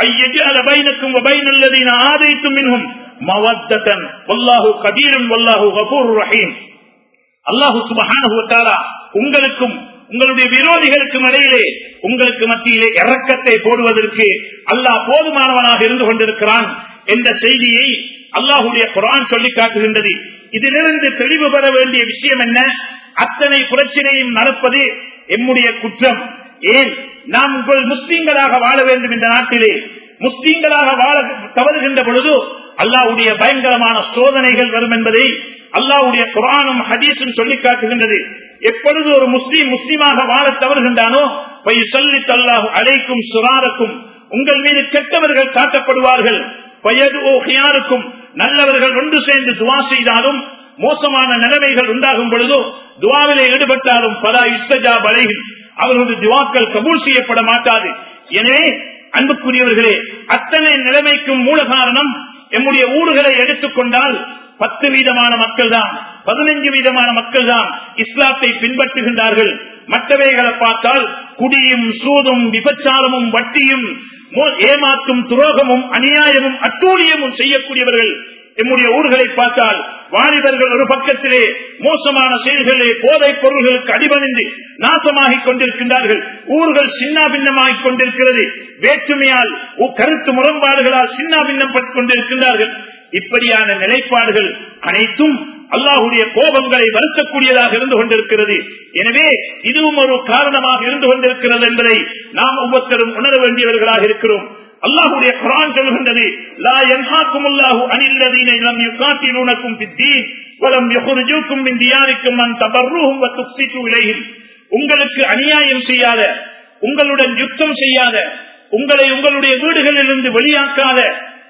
ஐயக்கும் ஆதைத்தும் மின்னும் மவத்தன் வல்லாஹு கபீரன் வல்லாஹு கபூர் ரஹீம் அல்லாஹு சுபஹானுவத்தாலா உங்களுக்கும் உங்களுடைய விரோதிகளுக்கும் இடையிலே உங்களுக்கு மத்தியிலே இறக்கத்தை போடுவதற்கு அல்லாஹ் போதுமானவனாக இருந்து கொண்டிருக்கிறான் என்ற செய்தியை அல்லாஹுடைய குரான் சொல்லி காட்டுகின்றது இதிலிருந்து தெளிவு பெற வேண்டிய விஷயம் என்ன அத்தனை பிரச்சனையும் நடப்பது எம்முடைய குற்றம் ஏன் நாம் உங்கள் முஸ்லீம்களாக வாழ வேண்டும் இந்த நாட்டிலே முஸ்லீம்களாக வாழ தவறுகின்ற பொழுது அல்லாவுடைய பயங்கரமான சோதனைகள் வரும் என்பதை அல்லாவுடைய குரானும் ஹதீஸும் சொல்லி காட்டுகின்றது எப்பொழுது ஒரு முஸ்லீம் முஸ்லீமாக வாழ தவறுகின்றானோ சொல்லி தல்லாஹு அழைக்கும் சுராருக்கும் உங்கள் மீது கெட்டவர்கள் காட்டப்படுவார்கள் பயது ஓகையாருக்கும் நல்லவர்கள் ஒன்று சேர்ந்து துவா செய்தாலும் மோசமான நிலைமைகள் உண்டாகும் பொழுதோ துவாவிலே ஈடுபட்டாலும் பல இஸ்தஜா பலைகள் அவர்களது துவாக்கள் கபூல் செய்யப்பட மாட்டாது எனவே அன்புக்குரியவர்களே அத்தனை நிலைமைக்கும் மூல காரணம் எம்முடைய ஊடுகளை எடுத்துக்கொண்டால் பத்து வீதமான மக்கள் தான் பதினைஞ்சு வீதமான மக்கள் தான் இஸ்லாத்தை பின்பற்றுகின்றார்கள் மற்றவைகளை பார்த்தால் குடியும் சூதும் விபச்சாரமும் வட்டியும் ஏமாற்றும் துரோகமும் அநியாயமும் அட்டூழியமும் செய்யக்கூடியவர்கள் எம்முடைய ஊர்களை பார்த்தால் வாலிபர்கள் ஒரு பக்கத்திலே மோசமான செயல்களே போதைப் பொருள்களுக்கு அடிபணிந்து நாசமாகிக் கொண்டிருக்கின்றார்கள் ஊர்கள் சின்ன பின்னமாகிக் கொண்டிருக்கிறது வேற்றுமையால் கருத்து முரண்பாடுகளால் சின்ன பின்னம் கொண்டிருக்கின்றார்கள் இப்படியான நிலைப்பாடுகள் அனைத்தும் அல்லாஹுடைய கோபங்களை வருத்தக்கூடியதாக இருந்து கொண்டிருக்கிறது எனவே இதுவும் ஒரு காரணமாக இருந்து கொண்டிருக்கிறது என்பதை நாம் ஒவ்வொருத்தரும் உணர வேண்டியவர்களாக இருக்கிறோம் அல்லாஹுடைய குரான் சொல்கின்றது லா யன்ஹாக்கும் அல்லாஹு அனில்லதீன லம் யுகாத்திலூனக்கும் ஃபித்தீன் வலம் யخرجூக்கும் மின் தியாரிக்கும் அன் தபர்ருஹும் வ துக்ஸிது இலைஹிம் உங்களுக்கு அநியாயம் செய்யாத உங்களுடன் யுத்தம் செய்யாத உங்களை உங்களுடைய வீடுகளிலிருந்து வெளியாக்காத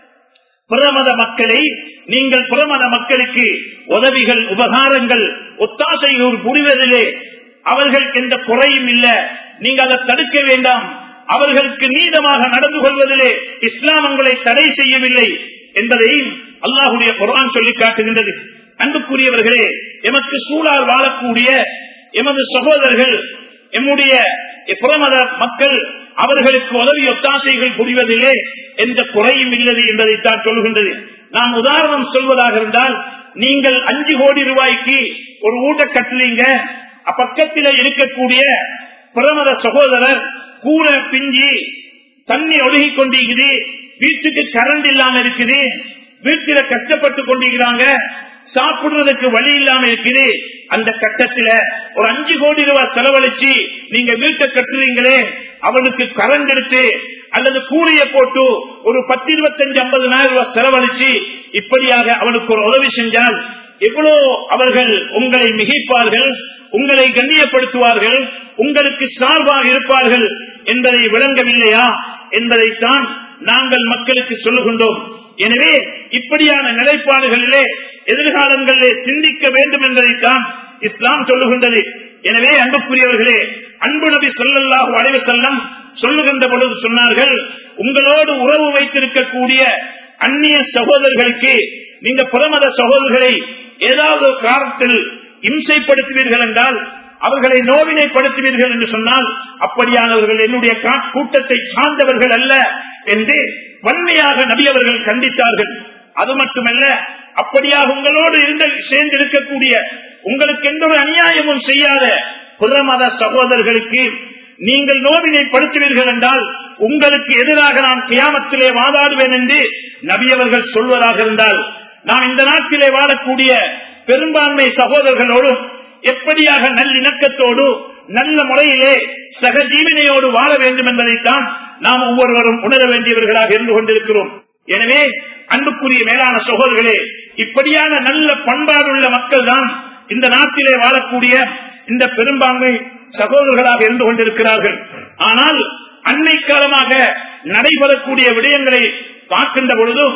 பிரமத மக்களை நீங்கள் பிரமத மக்களுக்கு உதவிகள் உபகாரங்கள் ஒத்தாசைகள் புரிவதிலே அவர்கள் எந்த குறையும் இல்ல நீங்க அதை தடுக்க வேண்டாம் அவர்களுக்கு நீதமாக நடந்து கொள்வதிலே இஸ்லாம் உங்களை தடை செய்யவில்லை என்பதை அல்லாஹுடைய குரான் சொல்லி காட்டுகின்றது அன்புக்குரியவர்களே எமக்கு சூழால் வாழக்கூடிய எமது சகோதரர்கள் எம்முடைய புறமத மக்கள் அவர்களுக்கு உதவி ஒத்தாசைகள் புரிவதிலே எந்த குறையும் இல்லது என்பதைத்தான் சொல்கின்றது நான் உதாரணம் சொல்வதாக இருந்தால் நீங்கள் அஞ்சு கோடி ரூபாய்க்கு ஒரு ஊட்ட கட்டுறீங்க பக்கத்தில் இருக்கக்கூடிய பிரமத சகோதரர் கூரை பிஞ்சி தண்ணி ஒழுகி கொண்டிருக்குது வீட்டுக்கு கரண்ட் இல்லாம இருக்குது வீட்டில கஷ்டப்பட்டு கொண்டிருக்கிறாங்க சாப்பிடுறதுக்கு வழி இல்லாம இருக்குது அந்த கட்டத்துல ஒரு அஞ்சு கோடி ரூபாய் செலவழிச்சு நீங்க வீட்டை கட்டுறீங்களே அவனுக்கு கரண்ட் எடுத்து அல்லது கூலிய போட்டு ஒரு பத்து இருபத்தஞ்சு ஐம்பதுனாயிரம் ரூபாய் செலவழிச்சு இப்படியாக அவனுக்கு ஒரு உதவி செஞ்சால் எவ்வளவு அவர்கள் உங்களை மிகைப்பார்கள் உங்களை கண்ணியப்படுத்துவார்கள் உங்களுக்கு சார்பாக இருப்பார்கள் என்பதை விளங்கவில்லையா என்பதைத்தான் நாங்கள் மக்களுக்கு சொல்லுகின்றோம் எனவே இப்படியான நிலைப்பாடுகளிலே எதிர்காலங்களிலே சிந்திக்க வேண்டும் என்பதைத்தான் இஸ்லாம் சொல்லுகின்றது எனவே அன்புக்குரியவர்களே அன்பு நபி சொல்லல்லாஹு அலைவ செல்லம் சொல்லுகின்ற பொழுது சொன்னார்கள் உங்களோடு உறவு வைத்திருக்கக்கூடிய அந்நிய சகோதரர்களுக்கு நீங்க பிரமத சகோதரர்களை ஏதாவது ஒரு காலத்தில் இம்சைப்படுத்துவீர்கள் என்றால் அவர்களை நோவினைப்படுத்துவீர்கள் என்று சொன்னால் அப்படியானவர்கள் என்னுடைய கூட்டத்தை சார்ந்தவர்கள் அல்ல என்று வன்மையாக நபி அவர்கள் கண்டித்தார்கள் அது மட்டுமல்ல அப்படியாக உங்களோடு இருந்த சேர்ந்து இருக்கக்கூடிய உங்களுக்கு எந்த ஒரு அநியாயமும் செய்யாத புறமத சகோதரர்களுக்கு நீங்கள் நோவினைப்படுத்துவீர்கள் என்றால் உங்களுக்கு எதிராக நான் கியாமத்திலே வாதாடுவேன் என்று நபியவர்கள் சொல்வதாக இருந்தால் நாம் இந்த நாட்டிலே வாழக்கூடிய பெரும்பான்மை சகோதரர்களோடு எப்படியாக நல்லிணக்கத்தோடு நல்ல முறையிலே சகஜீவனையோடு வாழ வேண்டும் என்பதைத்தான் நாம் ஒவ்வொருவரும் உணர வேண்டியவர்களாக இருந்து கொண்டிருக்கிறோம் எனவே அன்புக்குரிய மேலான சகோதரர்களே இப்படியான நல்ல பண்பாடுள்ள மக்கள் தான் இந்த நாட்டிலே வாழக்கூடிய இந்த பெரும்பான்மை சகோதரர்களாக இருந்து கொண்டிருக்கிறார்கள் ஆனால் அன்னை காலமாக நடைபெறக்கூடிய விடயங்களை பார்க்கின்ற பொழுதும்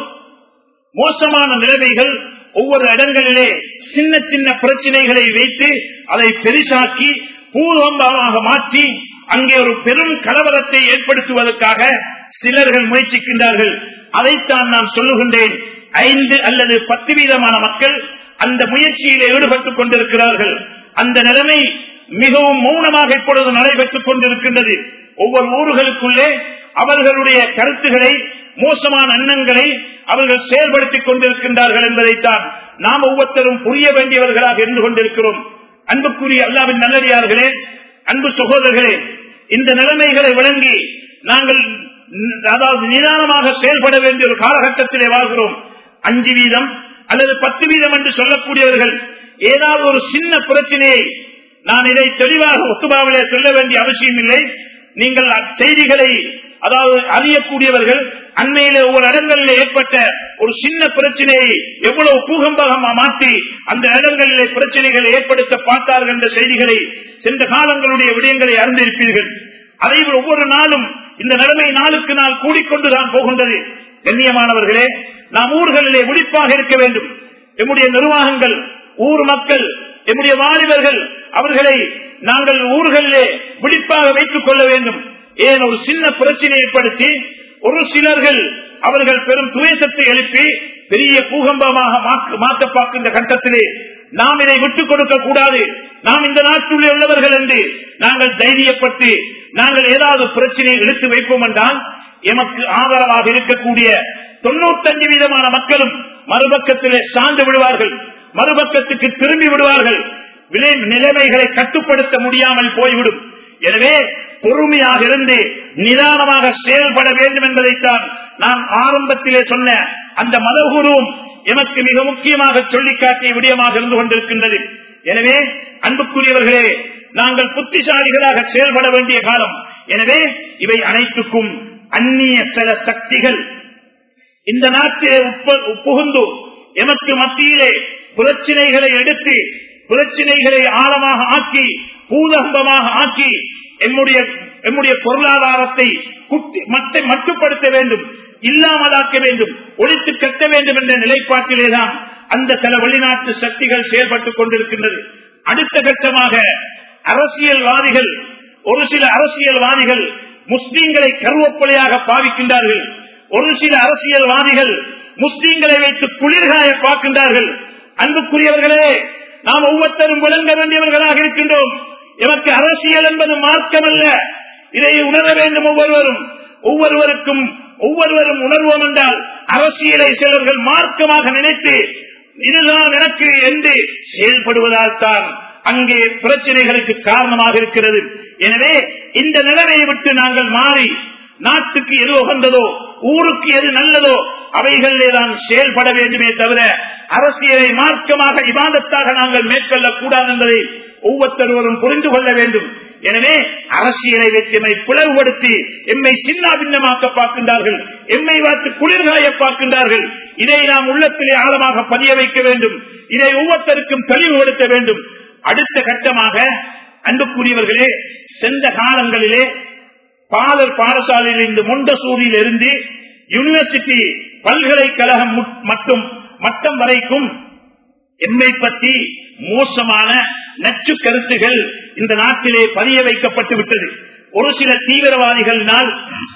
மோசமான நிலைமைகள் ஒவ்வொரு இடங்களிலே சின்ன சின்ன பிரச்சனைகளை வைத்து அதை பெரிசாக்கி பூர்வமாக மாற்றி அங்கே ஒரு பெரும் கலவரத்தை ஏற்படுத்துவதற்காக சிலர்கள் முயற்சிக்கின்றார்கள் அதைத்தான் நான் சொல்லுகின்றேன் ஐந்து அல்லது பத்து வீதமான மக்கள் அந்த முயற்சியிலே ஈடுபட்டுக் கொண்டிருக்கிறார்கள் அந்த நிலைமை மிகவும் மௌனமாக இப்பொழுது நடைபெற்றுக் கொண்டிருக்கின்றது ஒவ்வொரு ஊர்களுக்குள்ளே அவர்களுடைய கருத்துக்களை மோசமான எண்ணங்களை அவர்கள் செயல்படுத்திக் கொண்டிருக்கின்றார்கள் என்பதைத்தான் நாம் ஒவ்வொருத்தரும் புரிய வேண்டியவர்களாக இருந்து கொண்டிருக்கிறோம் அன்புக்குரிய அல்லாவின் நல்லடியார்களே அன்பு சகோதரர்களே இந்த நிலைமைகளை விளங்கி நாங்கள் அதாவது நிதானமாக செயல்பட வேண்டிய ஒரு காலகட்டத்திலே வாழ்கிறோம் அஞ்சு வீதம் அல்லது பத்து வீதம் என்று சொல்லக்கூடியவர்கள் ஏதாவது ஒரு சின்ன பிரச்சனையை நான் இதை தெளிவாக ஒத்துபாவிலே சொல்ல வேண்டிய அவசியம் இல்லை நீங்கள் செய்திகளை அதாவது அறியக்கூடியவர்கள் அண்மையில ஒவ்வொரு இடங்களில் ஏற்பட்ட ஒரு சின்ன பிரச்சனையை எவ்வளவு பூகம்பகமா மாற்றி அந்த இடங்களிலே பிரச்சனைகளை ஏற்படுத்த பார்த்தார்கள் என்ற செய்திகளை சென்ற காலங்களுடைய விடயங்களை அறிந்திருப்பீர்கள் அதை ஒவ்வொரு நாளும் இந்த நிலைமை நாளுக்கு நாள் கூடிக்கொண்டுதான் போகின்றது கண்ணியமானவர்களே நாம் ஊர்களிலே விழிப்பாக இருக்க வேண்டும் எம்முடைய நிர்வாகங்கள் ஊர் மக்கள் எம்முடைய வாலிபர்கள் அவர்களை நாங்கள் ஊர்களிலே விழிப்பாக வைத்துக் கொள்ள வேண்டும் ஏன் ஒரு சின்ன பிரச்சனை ஏற்படுத்தி ஒரு சிலர்கள் அவர்கள் பெரும் துவேசத்தை எழுப்பி பெரிய பூகம்பமாக மாற்ற பார்க்கின்ற கட்டத்திலே நாம் இதை விட்டுக் கொடுக்க கூடாது நாம் இந்த நாட்டில் உள்ளவர்கள் என்று நாங்கள் தைரியப்பட்டு நாங்கள் ஏதாவது பிரச்சனையை இழுத்து வைப்போம் என்றால் எமக்கு ஆதரவாக இருக்கக்கூடிய தொண்ணூத்தஞ்சு வீதமான மக்களும் மறுபக்கத்திலே சார்ந்து விடுவார்கள் மறுபக்கத்துக்கு திரும்பி விடுவார்கள் நிலைமைகளை கட்டுப்படுத்த முடியாமல் போய்விடும் எனவே பொறுமையாக இருந்து நிதானமாக செயல்பட வேண்டும் என்பதைத்தான் நான் ஆரம்பத்திலே சொன்ன அந்த மதகுருவும் எமக்கு மிக முக்கியமாக சொல்லிக்காட்டிய விடயமாக இருந்து கொண்டிருக்கின்றது எனவே அன்புக்குரியவர்களே நாங்கள் புத்திசாலிகளாக செயல்பட வேண்டிய காலம் எனவே இவை அனைத்துக்கும் அந்நிய சில சக்திகள் இந்த நாட்டிலே உப்ப- புகுந்து எமக்கு மத்தியிலே பிரச்சினைகளை எடுத்து பிரச்சினைகளை ஆழமாக ஆக்கி பூதகம்பமாக ஆக்கி எம்முடைய எம்முடைய பொருளாதாரத்தை குட்டி- மட்டை- மட்டுப்படுத்த வேண்டும் இல்லாமலாக்க வேண்டும் ஒழித்து கட்ட வேண்டும் என்ற நிலைப்பாட்டிலேதான் அந்த சில வெளிநாட்டு சக்திகள் செயல்பட்டுக் கொண்டிருக்கின்றது அடுத்த கட்டமாக அரசியல்வாதிகள் ஒரு சில அரசியல்வாதிகள் முஸ்லீம்களை கருவப்படையாக பாவிக்கின்றார்கள் ஒரு சில அரசியல்வாதிகள் முஸ்லீம்களை வைத்து குளிர்காய பார்க்கின்றார்கள் அன்புக்குரியவர்களே நாம் ஒவ்வொருத்தரும் விளங்க வேண்டியவர்களாக இருக்கின்றோம் எமக்கு அரசியல் என்பது மார்க்கமல்ல இதை உணர வேண்டும் ஒவ்வொருவரும் ஒவ்வொருவருக்கும் ஒவ்வொருவரும் உணர்வோம் என்றால் அரசியலை சிலர்கள் மார்க்கமாக நினைத்து இதுதான் எனக்கு என்று செயல்படுவதால் தான் அங்கே பிரச்சனைகளுக்கு காரணமாக இருக்கிறது எனவே இந்த நிலைமையை விட்டு நாங்கள் மாறி நாட்டுக்கு எது உகந்ததோ ஊருக்கு எது நல்லதோ அவைகளிலே தான் செயல்பட வேண்டுமே தவிர அரசியலை மார்க்கமாக இவாதத்தாக நாங்கள் மேற்கொள்ளக் கூடாது என்பதை ஒவ்வொருத்தருவரும் புரிந்து கொள்ள வேண்டும் எனவே அரசியலை வைத்து எம்மை பிளவுபடுத்தி எம்மை சின்ன பின்னமாக்க பார்க்கின்றார்கள் எம்மை பார்த்து குளிர்காய பார்க்கின்றார்கள் இதை நாம் உள்ளத்திலே ஆழமாக பதிய வைக்க வேண்டும் இதை ஒவ்வொருத்தருக்கும் தெளிவுபடுத்த வேண்டும் அடுத்த கட்டமாக அன்புக்குரியவர்களே சென்ற காலங்களிலே பாலர் பாடசாலையில் இந்த முண்டசூரியில் இருந்து யூனிவர்சிட்டி பல்கலைக்கழகம் முட்- மற்றும் மட்டம் வரைக்கும் எம்மை பற்றி மோசமான நச்சு கருத்துகள் இந்த நாட்டிலே பதிய வைக்கப்பட்டு விட்டது ஒரு சில தீவிரவாதிகளினால்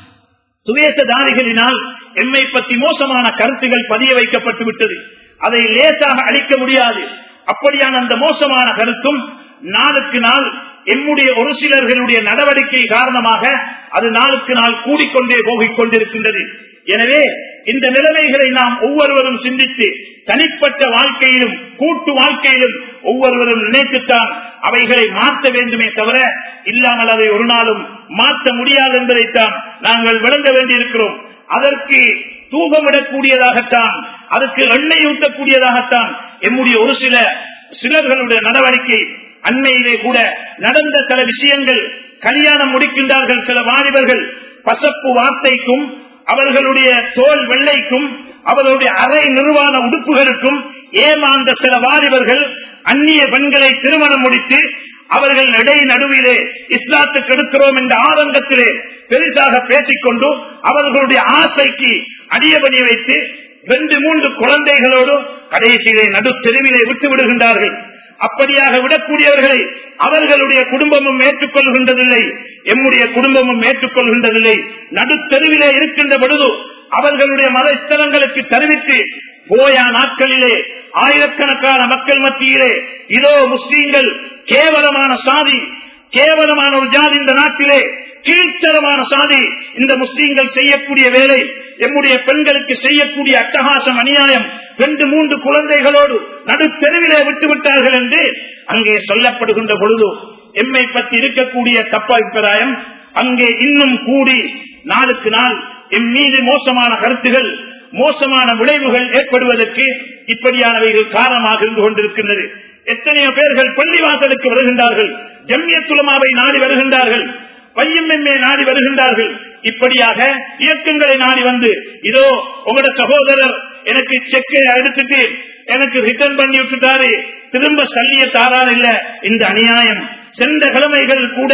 சுவேசதாரிகளினால் எம்மை பற்றி மோசமான கருத்துகள் பதிய வைக்கப்பட்டு விட்டது அதை லேசாக அளிக்க முடியாது அப்படியான அந்த மோசமான கருத்தும் நாளுக்கு நாள் எம்முடைய ஒரு சிலர்களுடைய நடவடிக்கை காரணமாக அது நாளுக்கு நாள் கூடிக்கொண்டே போகிக் கொண்டிருக்கின்றது எனவே இந்த நிலைமைகளை நாம் ஒவ்வொருவரும் சிந்தித்து தனிப்பட்ட வாழ்க்கையிலும் கூட்டு வாழ்க்கையிலும் ஒவ்வொருவரும் நினைத்துத்தான் அவைகளை மாற்ற வேண்டுமே தவிர இல்லாமல் அதை ஒரு நாளும் மாற்ற முடியாது என்பதைத்தான் நாங்கள் விளங்க வேண்டியிருக்கிறோம் அதற்கு தூகமிடக்கூடியதாகத்தான் அதற்கு எண்ணெய் ஊட்டக்கூடியதாகத்தான் எம்முடைய ஒரு சில சிலர்களுடைய நடவடிக்கை அண்மையிலே கூட நடந்த சில விஷயங்கள் கல்யாணம் முடிக்கின்றார்கள் சில வாலிபர்கள் பசப்பு வார்த்தைக்கும் அவர்களுடைய தோல் வெள்ளைக்கும் அவர்களுடைய அரை நிர்வாண உடுப்புகளுக்கும் ஏமாந்த சில வாலிபர்கள் அந்நிய பெண்களை திருமணம் முடித்து அவர்கள் இடை நடுவிலே இஸ்லாத்துக்கு எடுக்கிறோம் என்ற ஆதங்கத்திலே பெரிசாக பேசிக்கொண்டு அவர்களுடைய ஆசைக்கு அடியபடி வைத்து ரெண்டு மூன்று குழந்தைகளோடு கடைசியிலே நடு தெருவிலே விட்டு விடுகின்றார்கள் அப்படியாக விடக்கூடியவர்களை அவர்களுடைய குடும்பமும் ஏற்றுக்கொள்கின்றதில்லை எம்முடைய குடும்பமும் ஏற்றுக்கொள்கின்றதில்லை நடுத்தெருவிலே இருக்கின்ற பொழுது அவர்களுடைய மதஸ்தலங்களுக்கு தெரிவித்து போயா நாட்களிலே ஆயிரக்கணக்கான மக்கள் மத்தியிலே இதோ முஸ்லீம்கள் கேவலமான சாதி கேவலமான ஒரு ஜாதி இந்த நாட்டிலே கீழ்த்தரமான சாதி இந்த முஸ்லீம்கள் செய்யக்கூடிய வேலை எம்முடைய பெண்களுக்கு செய்யக்கூடிய அட்டகாசம் அநியாயம் ரெண்டு மூன்று குழந்தைகளோடு நடுத்தெருவிலே விட்டு விட்டார்கள் என்று அங்கே சொல்லப்படுகின்ற பொழுது எம்மை பற்றி இருக்கக்கூடிய தப்பாபிப்பிராயம் அங்கே இன்னும் கூடி நாளுக்கு நாள் எம் மீது மோசமான கருத்துகள் மோசமான விளைவுகள் ஏற்படுவதற்கு இப்படியானவைகள் காரணமாக இருந்து கொண்டிருக்கின்றது எத்தனையோ பேர்கள் பள்ளிவாசலுக்கு வருகின்றார்கள் ஜம்யத்துலமாவை நாடி வருகின்றார்கள் பையம்மே நாடி வருகின்றார்கள் இப்படியாக இயக்கங்களை நாடி வந்து இதோ உங்களோட சகோதரர் எனக்கு செக்கை எடுத்துட்டு எனக்கு ரிட்டர்ன் பண்ணி விட்டுட்டாரு திரும்ப சல்லிய தாரார் இல்ல இந்த அநியாயம் சென்ற கிழமைகள் கூட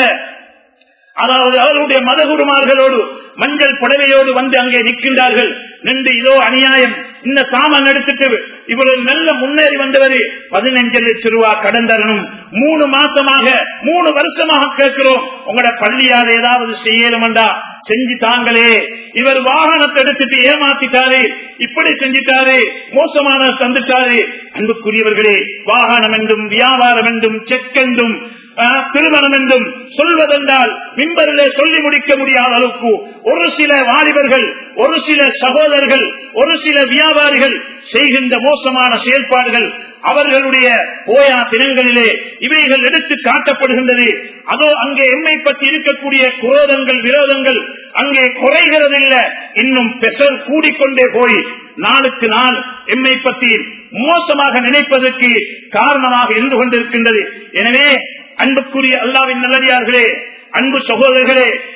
அதாவது அவர்களுடைய மதகுருமார்களோடு மஞ்சள் புடவையோடு வந்து அங்கே நிற்கின்றார்கள் நின்று இதோ அநியாயம் இந்த சாமான் எடுத்துட்டு இவ்வளவு நல்ல முன்னேறி வந்தவரு பதினஞ்சு லட்சம் ரூபாய் கடன் தரணும் மூணு மாசமாக மூணு வருஷமாக கேட்கிறோம் உங்களோட பள்ளியால் ஏதாவது செய்யணும்டா செஞ்சு தாங்களே இவர் வாகனத்தை எடுத்துட்டு ஏமாத்திட்டாரு இப்படி செஞ்சிட்டாரு மோசமான தந்துட்டாரு அன்புக்குரியவர்களே வாகனம் என்றும் வியாபாரம் என்றும் செக் என்றும் ஆஹ், திருமணம் என்றும் சொல்வதென்றால் மின்பரிலே சொல்லி முடிக்க முடியாத அளவுக்கு ஒரு சில வாலிபர்கள் ஒரு சில சகோதரர்கள் ஒரு சில வியாபாரிகள் செய்கின்ற மோசமான செயல்பாடுகள் அவர்களுடைய ஓயா தினங்களிலே இவைகள் எடுத்து காட்டப்படுகின்றது அதோ அங்கே எம்மை பற்றி இருக்கக்கூடிய குரோதங்கள் விரோதங்கள் அங்கே குறைகிறதில்லை இன்னும் பெசல் கூடிக்கொண்டே போய் நாளுக்கு நாள் எம்மை பற்றி மோசமாக நினைப்பதற்கு காரணமாக இருந்து கொண்டிருக்கின்றது எனவே அன்புக்குரிய அல்லாவின் நல்லடியார்களே அன்பு சகோதரர்களே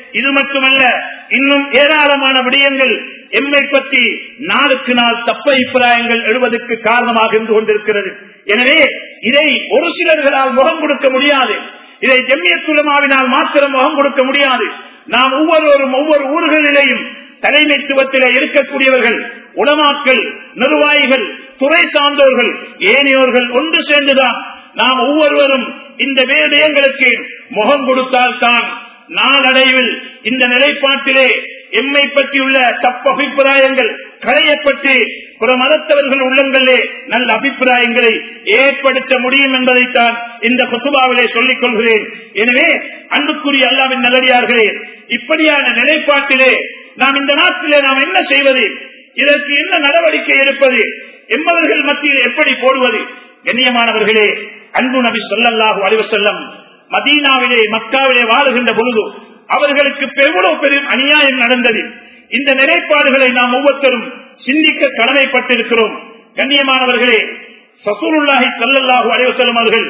இது மட்டுமல்ல இன்னும் ஏராளமான விடயங்கள் எம்மை பற்றி நாளுக்கு நாள் தப்ப அபிப்பிராயங்கள் எழுவதற்கு காரணமாக இருந்து கொண்டிருக்கிறது எனவே இதை ஒரு சிலர்களால் முகம் கொடுக்க முடியாது இதை ஜெம்மியத்துலமாவினால் மாத்திரம் முகம் கொடுக்க முடியாது நாம் ஒவ்வொருவரும் ஒவ்வொரு ஊர்களிலேயும் தலைமைத்துவத்திலே இருக்கக்கூடியவர்கள் உளமாக்கள் நிர்வாகிகள் துறை சார்ந்தோர்கள் ஏனையோர்கள் ஒன்று சேர்ந்துதான் நாம் ஒவ்வொருவரும் இந்த விடயங்களுக்கு முகம் கொடுத்தால் தான் நாளடைவில் இந்த நிலைப்பாட்டிலே எம்மை பற்றியுள்ள தப்பு அபிப்பிராயங்கள் களையப்பட்டு புற மதத்தவர்கள் உள்ளங்களே நல்ல அபிப்பிராயங்களை ஏற்படுத்த முடியும் என்பதைத்தான் இந்த குத்துபாவிலே சொல்லிக் கொள்கிறேன் எனவே அன்புக்குரிய அல்லாவின் நல்லடியார்களே இப்படியான நிலைப்பாட்டிலே நாம் இந்த நாட்டிலே நாம் என்ன செய்வது இதற்கு என்ன நடவடிக்கை எடுப்பது என்பவர்கள் மத்தியில் எப்படி போடுவது கண்ணியமானவர்களே அன்பு நபி சொல்லல்லாஹு அலிவசல்லம் மதீனாவிலே மக்காவிலே வாழுகின்ற பொழுது அவர்களுக்கு எவ்வளவு பெரும் அநியாயம் நடந்தது இந்த நிலைப்பாடுகளை நாம் ஒவ்வொருத்தரும் சிந்திக்க கடமைப்பட்டிருக்கிறோம் கண்ணியமானவர்களே சசூருல்லாஹி சல்லல்லாஹு அலைவசல்லம் அவர்கள்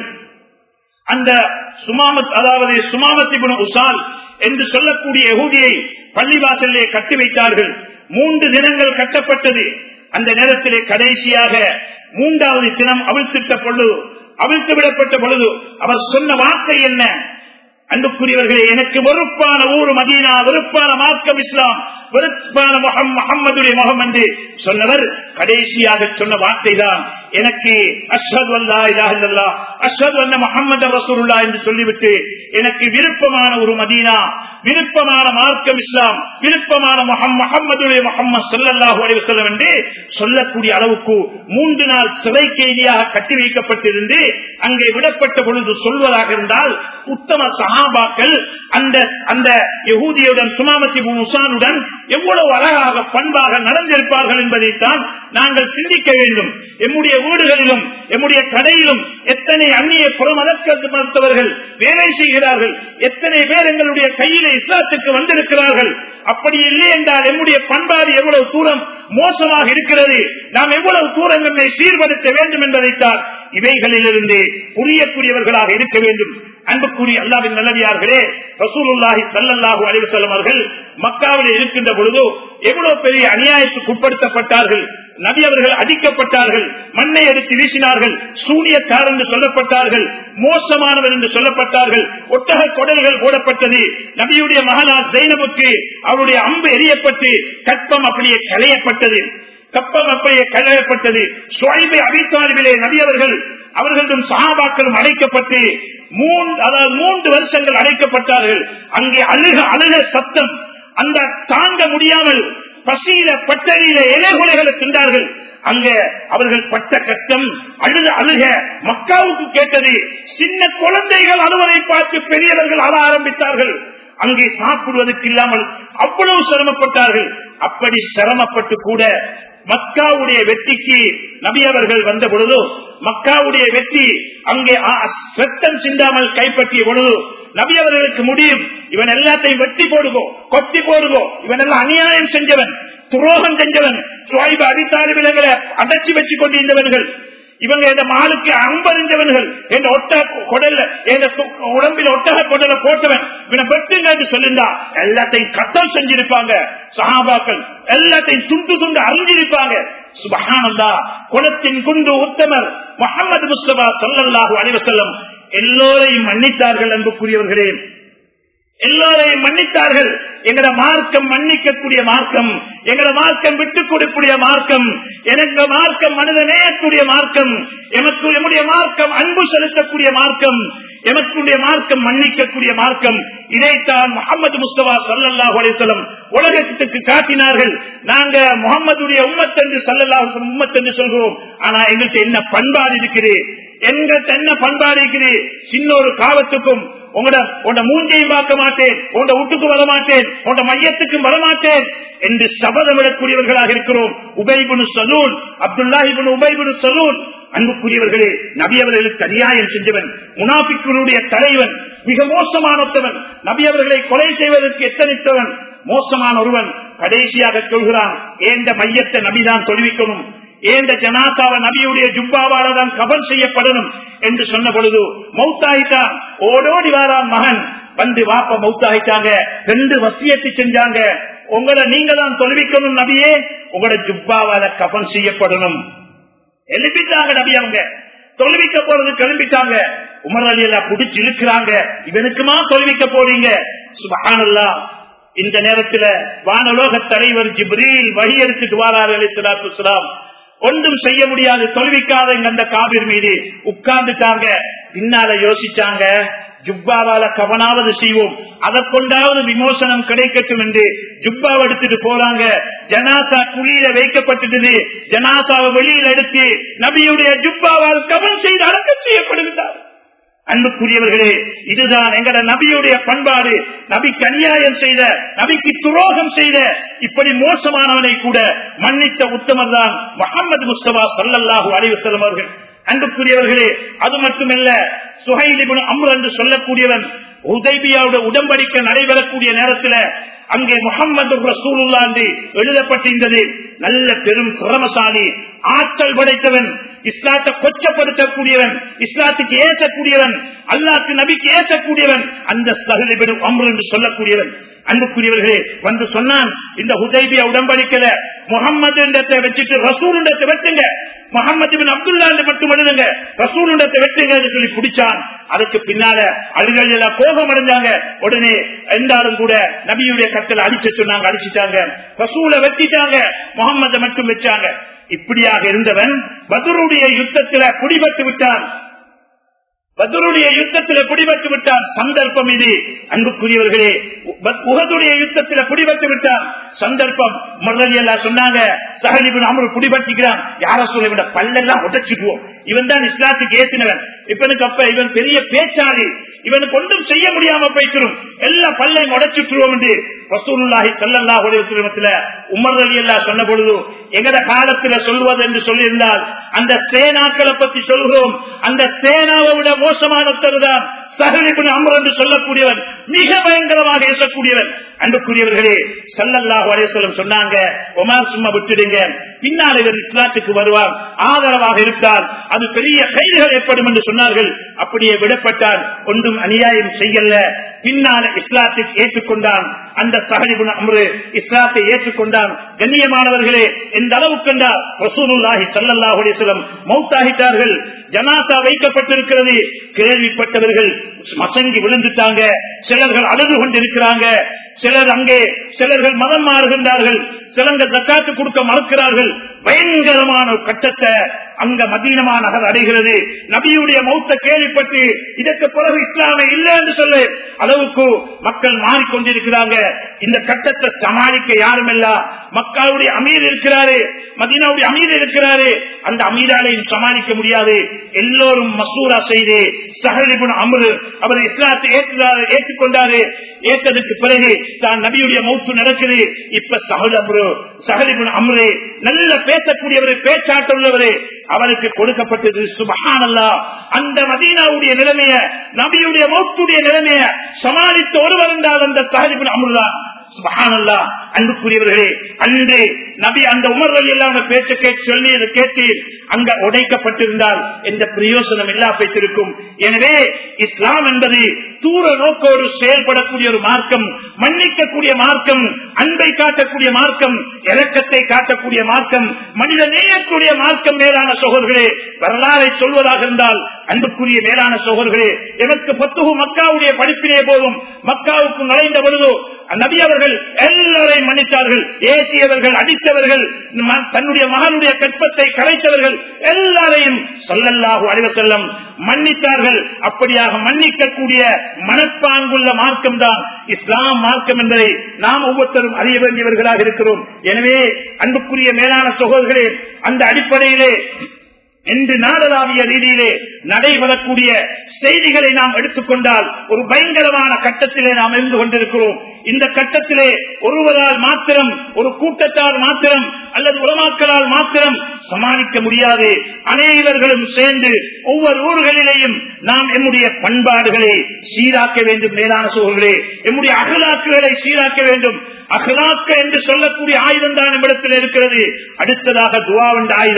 அந்த சுமாமத் அதாவது சுமாமத்திபுன் உசால் என்று சொல்லக்கூடிய யகூதியை பள்ளிவாசலிலே கட்டி வைத்தார்கள் மூன்று தினங்கள் கட்டப்பட்டது அந்த நேரத்திலே கடைசியாக மூன்றாவது தினம் அவிழ்த்திட்ட பொழுது அவிழ்த்து விடப்பட்ட பொழுது அவர் சொன்ன வார்த்தை என்ன அன்புக்குரியவர்களே எனக்கு வெறுப்பான ஊர் மதீனா வெறுப்பான மார்க்கம் இஸ்லாம் வெறுப்பான முகம் முகம்மதுடைய முகம் என்று சொன்னவர் கடைசியாக சொன்ன வார்த்தை தான் எனக்கு அஸ்வத் வல்லா இலாஹல்லா அஸ்வத் வந்த முகமது ரசூருல்லா என்று சொல்லிவிட்டு எனக்கு விருப்பமான ஒரு மதீனா விருப்பமான மார்க்கம் இஸ்லாம் விருப்பமான முகம்மதுடைய முகம்மது சொல்லல்லாஹு அலைவசல்லம் என்று சொல்லக்கூடிய அளவுக்கு மூன்று நாள் சிறை கைதியாக கட்டி வைக்கப்பட்டிருந்து அங்கே விடப்பட்ட பொழுது சொல்வதாக இருந்தால் உத்தம சகாபாக்கள் அந்த அந்த யகூதியுடன் சுமாமத்தி முசானுடன் எவ்வளவு அழகாக பண்பாக நடந்திருப்பார்கள் என்பதைத்தான் நாங்கள் சிந்திக்க வேண்டும் எம்முடைய வீடுகளிலும் எம்முடைய கடையிலும் எத்தனை அந்நிய புறமதக்கத்தவர்கள் வேலை செய்கிறார்கள் எத்தனை பேர் எங்களுடைய கையிலே இஸ்லாத்துக்கு வந்திருக்கிறார்கள் அப்படி இல்லை என்றால் எம்முடைய பண்பாடு எவ்வளவு தூரம் மோசமாக இருக்கிறது நாம் எவ்வளவு தூரம் நம்மை சீர்படுத்த வேண்டும் என்பதைத்தான் இவைகளிலிருந்து புரியக்கூடியவர்களாக இருக்க வேண்டும் அன்புக்குரிய அல்லாவின் நல்லவியார்களே ரசூலுல்லாஹி சல்லல்லாஹு அலிவசல்லம் அவர்கள் மக்காவில் இருக்கின்ற பொழுது எவ்வளவு பெரிய அநியாயத்துக்கு உட்படுத்தப்பட்டார்கள் நபி அவர்கள் அடிக்கப்பட்டார்கள் மண்ணை எடுத்து வீசினார்கள் சூனியத்தார் என்று சொல்லப்பட்டார்கள் மோசமானவர் என்று சொல்லப்பட்டார்கள் ஒட்டக கொடல்கள் போடப்பட்டது நபியுடைய மகனார் ஜெயினபுக்கு அவருடைய அம்பு எரியப்பட்டு கற்பம் அப்படியே களையப்பட்டது கப்பம் அப்படியே களையப்பட்டது சுவைபை அபித்தாரிவிலே நபி அவர்கள் அவர்களும் சகாபாக்களும் அழைக்கப்பட்டு மூன்று அதாவது மூன்று வருஷங்கள் அழைக்கப்பட்டார்கள் அங்கே அழுக அழுக சத்தம் அந்த தாங்க முடியாமல் பசியில பட்டறியில இலைகுலைகளை தின்றார்கள் அங்க அவர்கள் பட்ட கஷ்டம் அழுத அழுக மக்காவுக்கு கேட்டது சின்ன குழந்தைகள் அழுவதை பார்த்து பெரியவர்கள் அழ ஆரம்பித்தார்கள் அங்கே சாப்பிடுவதற்கு இல்லாமல் அவ்வளவு சிரமப்பட்டார்கள் அப்படி சிரமப்பட்டு கூட மக்காவுடைய வெற்றிக்கு நபி அவர்கள் வந்த பொழுது மக்காவுடைய வெற்றி அங்கே ரத்தம் சிந்தாமல் கைப்பற்றிய பொழுது நபி அவர்களுக்கு முடியும் இவன் எல்லாத்தையும் வெட்டி போடுகோ கொத்தி போடுகோ இவன் எல்லாம் அநியாயம் செஞ்சவன் துரோகம் செஞ்சவன் சுவாய்பு அடித்தாறு விலங்களை அடைச்சி வச்சு கொண்டிருந்தவர்கள் இவங்க இந்த மாலுக்கு அம்பறிஞ்சவர்கள் என்ற ஒட்ட கொடல்ல உடம்பில் ஒட்டக கொடல போட்டவன் இவனை வெட்டுங்க சொல்லிருந்தா எல்லாத்தையும் கட்டம் செஞ்சிருப்பாங்க சகாபாக்கள் எல்லாத்தையும் துண்டு துண்டு அறிஞ்சிருப்பாங்க சுபகானந்தா குலத்தின் குண்டு உத்தமர் முகமது முஸ்தபா சொல்லல்லாஹு அலிவசல்லம் எல்லோரையும் மன்னித்தார்கள் அன்புக்குரியவர்களே எல்லோரையும் மன்னித்தார்கள் எங்கட மார்க்கம் மன்னிக்கக்கூடிய மார்க்கம் எங்கட மார்க்கம் விட்டுக் கொடுக்கக்கூடிய மார்க்கம் எனக்கு மார்க்கம் மனித நேயக்கூடிய மார்க்கம் எமக்கு எம்முடைய மார்க்கம் அன்பு செலுத்தக்கூடிய மார்க்கம் எமக்குடைய மார்க்கம் மன்னிக்கக்கூடிய மார்க்கம் இதைத்தான் முகமது முஸ்தபா சல்லல்லாஹு அலிசல்லம் உலகத்துக்கு காட்டினார்கள் நாங்க முகமதுடைய உம்மத்தென்று சல்லல்லாஹு உம்மத்தென்று சொல்கிறோம் ஆனா எங்கள்கிட்ட என்ன பண்பாடு இருக்குது எங்கள்கிட்ட என்ன பண்பாடு இருக்குது சின்ன ஒரு காலத்துக்கும் உங்களோட உண்ட மூஞ்சையும் பார்க்க மாட்டேன் உண்ட வீட்டுக்கு வர மாட்டேன் உண்ட மையத்துக்கும் வரமாட்டேன் என்று சபதமிடக்கூடியவர்களாக இருக்கிறோம் உபைபுனு சலூன் அப்துல்லாஹிபுன் உபைபுனு சலூன் அன்புக்குரியவர்களே நபி அவர்களுக்கு அநியாயம் செஞ்சவன் முனாபிக்குடைய தலைவன் மிக மோசமானவன் நபி அவர்களை கொலை செய்வதற்கு எத்தனித்தவன் மோசமான ஒருவன் கடைசியாக சொல்கிறான் ஏந்த மையத்தை நபிதான் தொழுவிக்கணும் ஏந்த ஜனாதாவை நபியுடைய ஜுப்பாவால தான் கபல் செய்யப்படணும் என்று சொன்ன பொழுது மௌத்தாயிட்டான் ஓடோடி வாரான் மகன் வந்து வாப்ப மௌத்தாகிட்டாங்க ரெண்டு வசியத்தை செஞ்சாங்க உங்களை நீங்க தான் தொழுவிக்கணும் நபியே உங்களோட ஜுப்பாவால கபன் செய்யப்படணும் எழுப்பிட்டாங்க நபி அவங்க தொழுவிக்க போறது கிளம்பிட்டாங்க உமர் அலி எல்லாம் புடிச்சு இழுக்கிறாங்க இவனுக்குமா தொழுவிக்க போறீங்க சுபஹானல்லா இந்த நேரத்துல வானலோக தலைவர் ஜிப்ரீல் வழி எடுத்துட்டு வாராரு அலிசலாத்துலாம் ஒன்றும் செய்ய முடியாது தொழுவிக்காத இங்க அந்த காவிர் மீது உட்கார்ந்துட்டாங்க பின்னால யோசிச்சாங்க ஜுப்பாவால கவனாவது செய்வோம் அதை கொண்டாவது விமோசனம் கிடைக்கட்டும் என்று ஜுப்பாவை எடுத்துட்டு போறாங்க ஜனாசா குழியில வைக்கப்பட்டது ஜனாசாவை வெளியில எடுத்து நபியுடைய ஜுப்பாவால் கவன் செய்து அடக்கம் செய்யப்படுகிறார் அன்புக்குரியவர்களே இதுதான் எங்கட நபியுடைய பண்பாடு நபிக்கு அநியாயம் செய்த நபிக்கு துரோகம் செய்த இப்படி மோசமானவனை கூட மன்னித்த உத்தமர் தான் முகமது முஸ்தபா சல்லல்லாஹூ அலிவசலம் அவர்கள் அன்புக்குரியவர்களே அது மட்டுமல்ல சுகைலிபுன் அம்ரு என்று சொல்லக்கூடியவன் உதைபியாவுடைய உடம்படிக்க நடைபெறக்கூடிய நேரத்தில் அங்கே முகமது ரசூலுல்லா என்று எழுதப்பட்டிருந்தது நல்ல பெரும் திறமசாலி ஆற்றல் படைத்தவன் இஸ்லாத்தை கொச்சப்படுத்தக்கூடியவன் இஸ்லாத்துக்கு ஏற்றக்கூடியவன் அல்லாத்து நபிக்கு ஏற்றக்கூடியவன் அந்த சகலிபெரும் அம்ரு என்று சொல்லக்கூடியவன் அன்புக்குரியவர்களே வந்து சொன்னான் இந்த உதைபியா உடம்படிக்கல முகம்மது வச்சுட்டு ரசூல் வெட்டுங்க முகமது பின் அப்துல்லா மட்டும் எழுதுங்க ரசூல் வெட்டுங்க சொல்லி பிடிச்சான் அதுக்கு பின்னால அழுகள் எல்லாம் கோபம் அடைஞ்சாங்க உடனே இருந்தாலும் கூட நபியுடைய கட்டளை அடிச்சு சொன்னாங்க அடிச்சுட்டாங்க ரசூலை வெட்டிட்டாங்க முகம்மதை மட்டும் வச்சாங்க இப்படியாக இருந்தவன் பதுருடைய யுத்தத்துல குடிபட்டு விட்டான் பதருடைய யுத்தத்தில் பிடிபட்டு விட்டான் சந்தர்ப்பம் இது அன்புக்குரியவர்களே உகதுடைய யுத்தத்தில் பிடிபட்டு விட்டான் சந்தர்ப்பம் முரளி எல்லாம் சொன்னாங்க சகலிபன் அமரு பிடிபட்டுக்கிறான் யார சொல்ல விட பல்லெல்லாம் உடைச்சிக்குவோம் இவன் தான் இஸ்லாத்துக்கு ஏத்தினவன் இவனுக்கு அப்ப இவன் பெரிய பேச்சாளி இவனுக்கு ஒன்றும் செய்ய முடியாம போய்க்கிறோம் எல்லா பல்லையும் உடைச்சுட்டுருவோம் என்று ரசூலுல்லாஹி ஸல்லல்லாஹு அலைஹி வஸல்லமத்துல உமர் ரலியல்லாஹு சொன்ன பொழுது எங்கட காலத்துல சொல்வது என்று சொல்லியிருந்தால் அந்த சேனாக்களை பத்தி சொல்கிறோம் அந்த சேனாவை விட மோசமானவர் தான் சகலிபின் அமர் என்று சொல்லக்கூடியவன் மிக பயங்கரமாக ஏசக்கூடியவன் அன்புக்குரியவர்களே சல்லல்லாஹு அலைஹி சொன்னாங்க ஒமார் சும்மா விட்டுடுங்க பின்னால் இவர் இஸ்லாத்துக்கு வருவார் ஆதரவாக இருக்கார் அது பெரிய கைதுகள் ஏற்படும் என்று சொன்னார்கள் அப்படியே விடப்பட்டால் ஒன்றும் அநியாயம் செய்யல பின்னால இஸ்லாத்துக்கு ஏற்றுக்கொண்டான் அந்த சகலிபுன் அம்ரு இஸ்லாத்தை ஏற்றுக்கொண்டான் கண்ணியமானவர்களே எந்த அளவுக்கு என்றால் ரசூலுல்லாஹி ஸல்லல்லாஹு அலைஹி வஸல்லம் மௌத்தாகிட்டார்கள் ஜனாசா வைக்கப்பட்டிருக்கிறது கேள்விப்பட்டவர்கள் மசங்கி விழுந்துட்டாங்க சிலர்கள் அழுது கொண்டிருக்கிறாங்க சிலர் அங்கே சிலர்கள் மதம் மாறுகின்றார்கள் சிலங்க ஜக்காத்து கொடுக்க மறுக்கிறார்கள் பயங்கரமான ஒரு கட்டத்தை அங்க மதீனமா நகர் அடைகிறது நபியுடைய மௌத்த கேள்விப்பட்டு இதற்கு பிறகு இஸ்லாமை இல்லை என்று சொல்லு அளவுக்கு மக்கள் மாறிக்கொண்டிருக்கிறாங்க இந்த கட்டத்தை சமாளிக்க யாரும் இல்ல மக்களுடைய அமீர் இருக்கிறாரு மதீனாவுடைய அமீர் இருக்கிறாரு அந்த அமீராலையும் சமாளிக்க முடியாது எல்லோரும் மசூரா செய்து சஹரிபுன் அமரு அவர் இஸ்லாத்தை ஏற்றாரு ஏற்றுக்கொண்டாரு ஏற்றதுக்கு பிறகு தான் நபியுடைய மௌத்து நடக்குது இப்ப சஹல் அம்ரு சஹரிபுன் அம்ரு நல்ல பேசக்கூடியவர் பேச்சாட்டுள்ளவரு அவருக்கு கொடுக்கப்பட்டது சுபஹானல்லா அந்த மதீனாவுடைய நிலைமைய நபியுடைய மௌத்துடைய நிலைமைய சமாளித்த ஒருவர் என்றால் அந்த சஹரிபுன் அம்ருதான் சுபஹானல்லா அன்புக்குரியவர்களே அன்று நபி அந்த உமர் வழி எல்லாம் பேச்ச கேட்டு சொல்லி அதை கேட்டு அங்க உடைக்கப்பட்டிருந்தால் எந்த பிரயோசனம் இல்லா பெற்றிருக்கும் எனவே இஸ்லாம் என்பது தூர நோக்கோடு செயல்படக்கூடிய ஒரு மார்க்கம் மன்னிக்கக்கூடிய மார்க்கம் அன்பை காட்டக்கூடிய மார்க்கம் இறக்கத்தை காட்டக்கூடிய மார்க்கம் மனித நேயக்கூடிய மார்க்கம் மேலான சோழர்களே வரலாறை சொல்வதாக இருந்தால் அன்புக்குரிய மேலான சோழர்களே எனக்கு பத்துகு மக்காவுடைய படிப்பிலே போதும் மக்காவுக்கு நுழைந்த பொழுதோ நபி அவர்கள் எல்லாரையும் மன்னித்தார்கள் ஏசியவர்கள் அடித்தவர்கள் தன்னுடைய மகனுடைய கற்பத்தை கலைத்தவர்கள் எல்லாரையும் சொல்லல்லாஹு அழிவ செல்லம் மன்னித்தார்கள் அப்படியாக மன்னிக்கக்கூடிய மனப்பாங்குள்ள மார்க்கம் தான் இஸ்லாம் மார்க்கம் என்பதை நாம் ஒவ்வொருத்தரும் அறிய வேண்டியவர்களாக இருக்கிறோம் எனவே அன்புக்குரிய மேலான சகோதரர்களே அந்த அடிப்படையிலே இன்று நாடளாவிய ரீதியிலே நடைபெறக்கூடிய செய்திகளை நாம் எடுத்துக்கொண்டால் ஒரு பயங்கரமான கட்டத்திலே நாம் இருந்து கொண்டிருக்கிறோம் இந்த கட்டத்திலே ஒருவரால் மாத்திரம் ஒரு கூட்டத்தால் மாத்திரம் அல்லது உலமாக்களால் மாத்திரம் சமாளிக்க முடியாது அனைவர்களும் சேர்ந்து ஒவ்வொரு ஊர்களிலேயும் நாம் எம்முடைய பண்பாடுகளை சீராக்க வேண்டும் மேலான சோழர்களே எம்முடைய அகலாக்குகளை சீராக்க வேண்டும் அகலாக்க என்று சொல்லக்கூடிய ஆயுதம் தான் நம்மிடத்தில் இருக்கிறது அடுத்ததாக துவா என்ற ஆயுதம்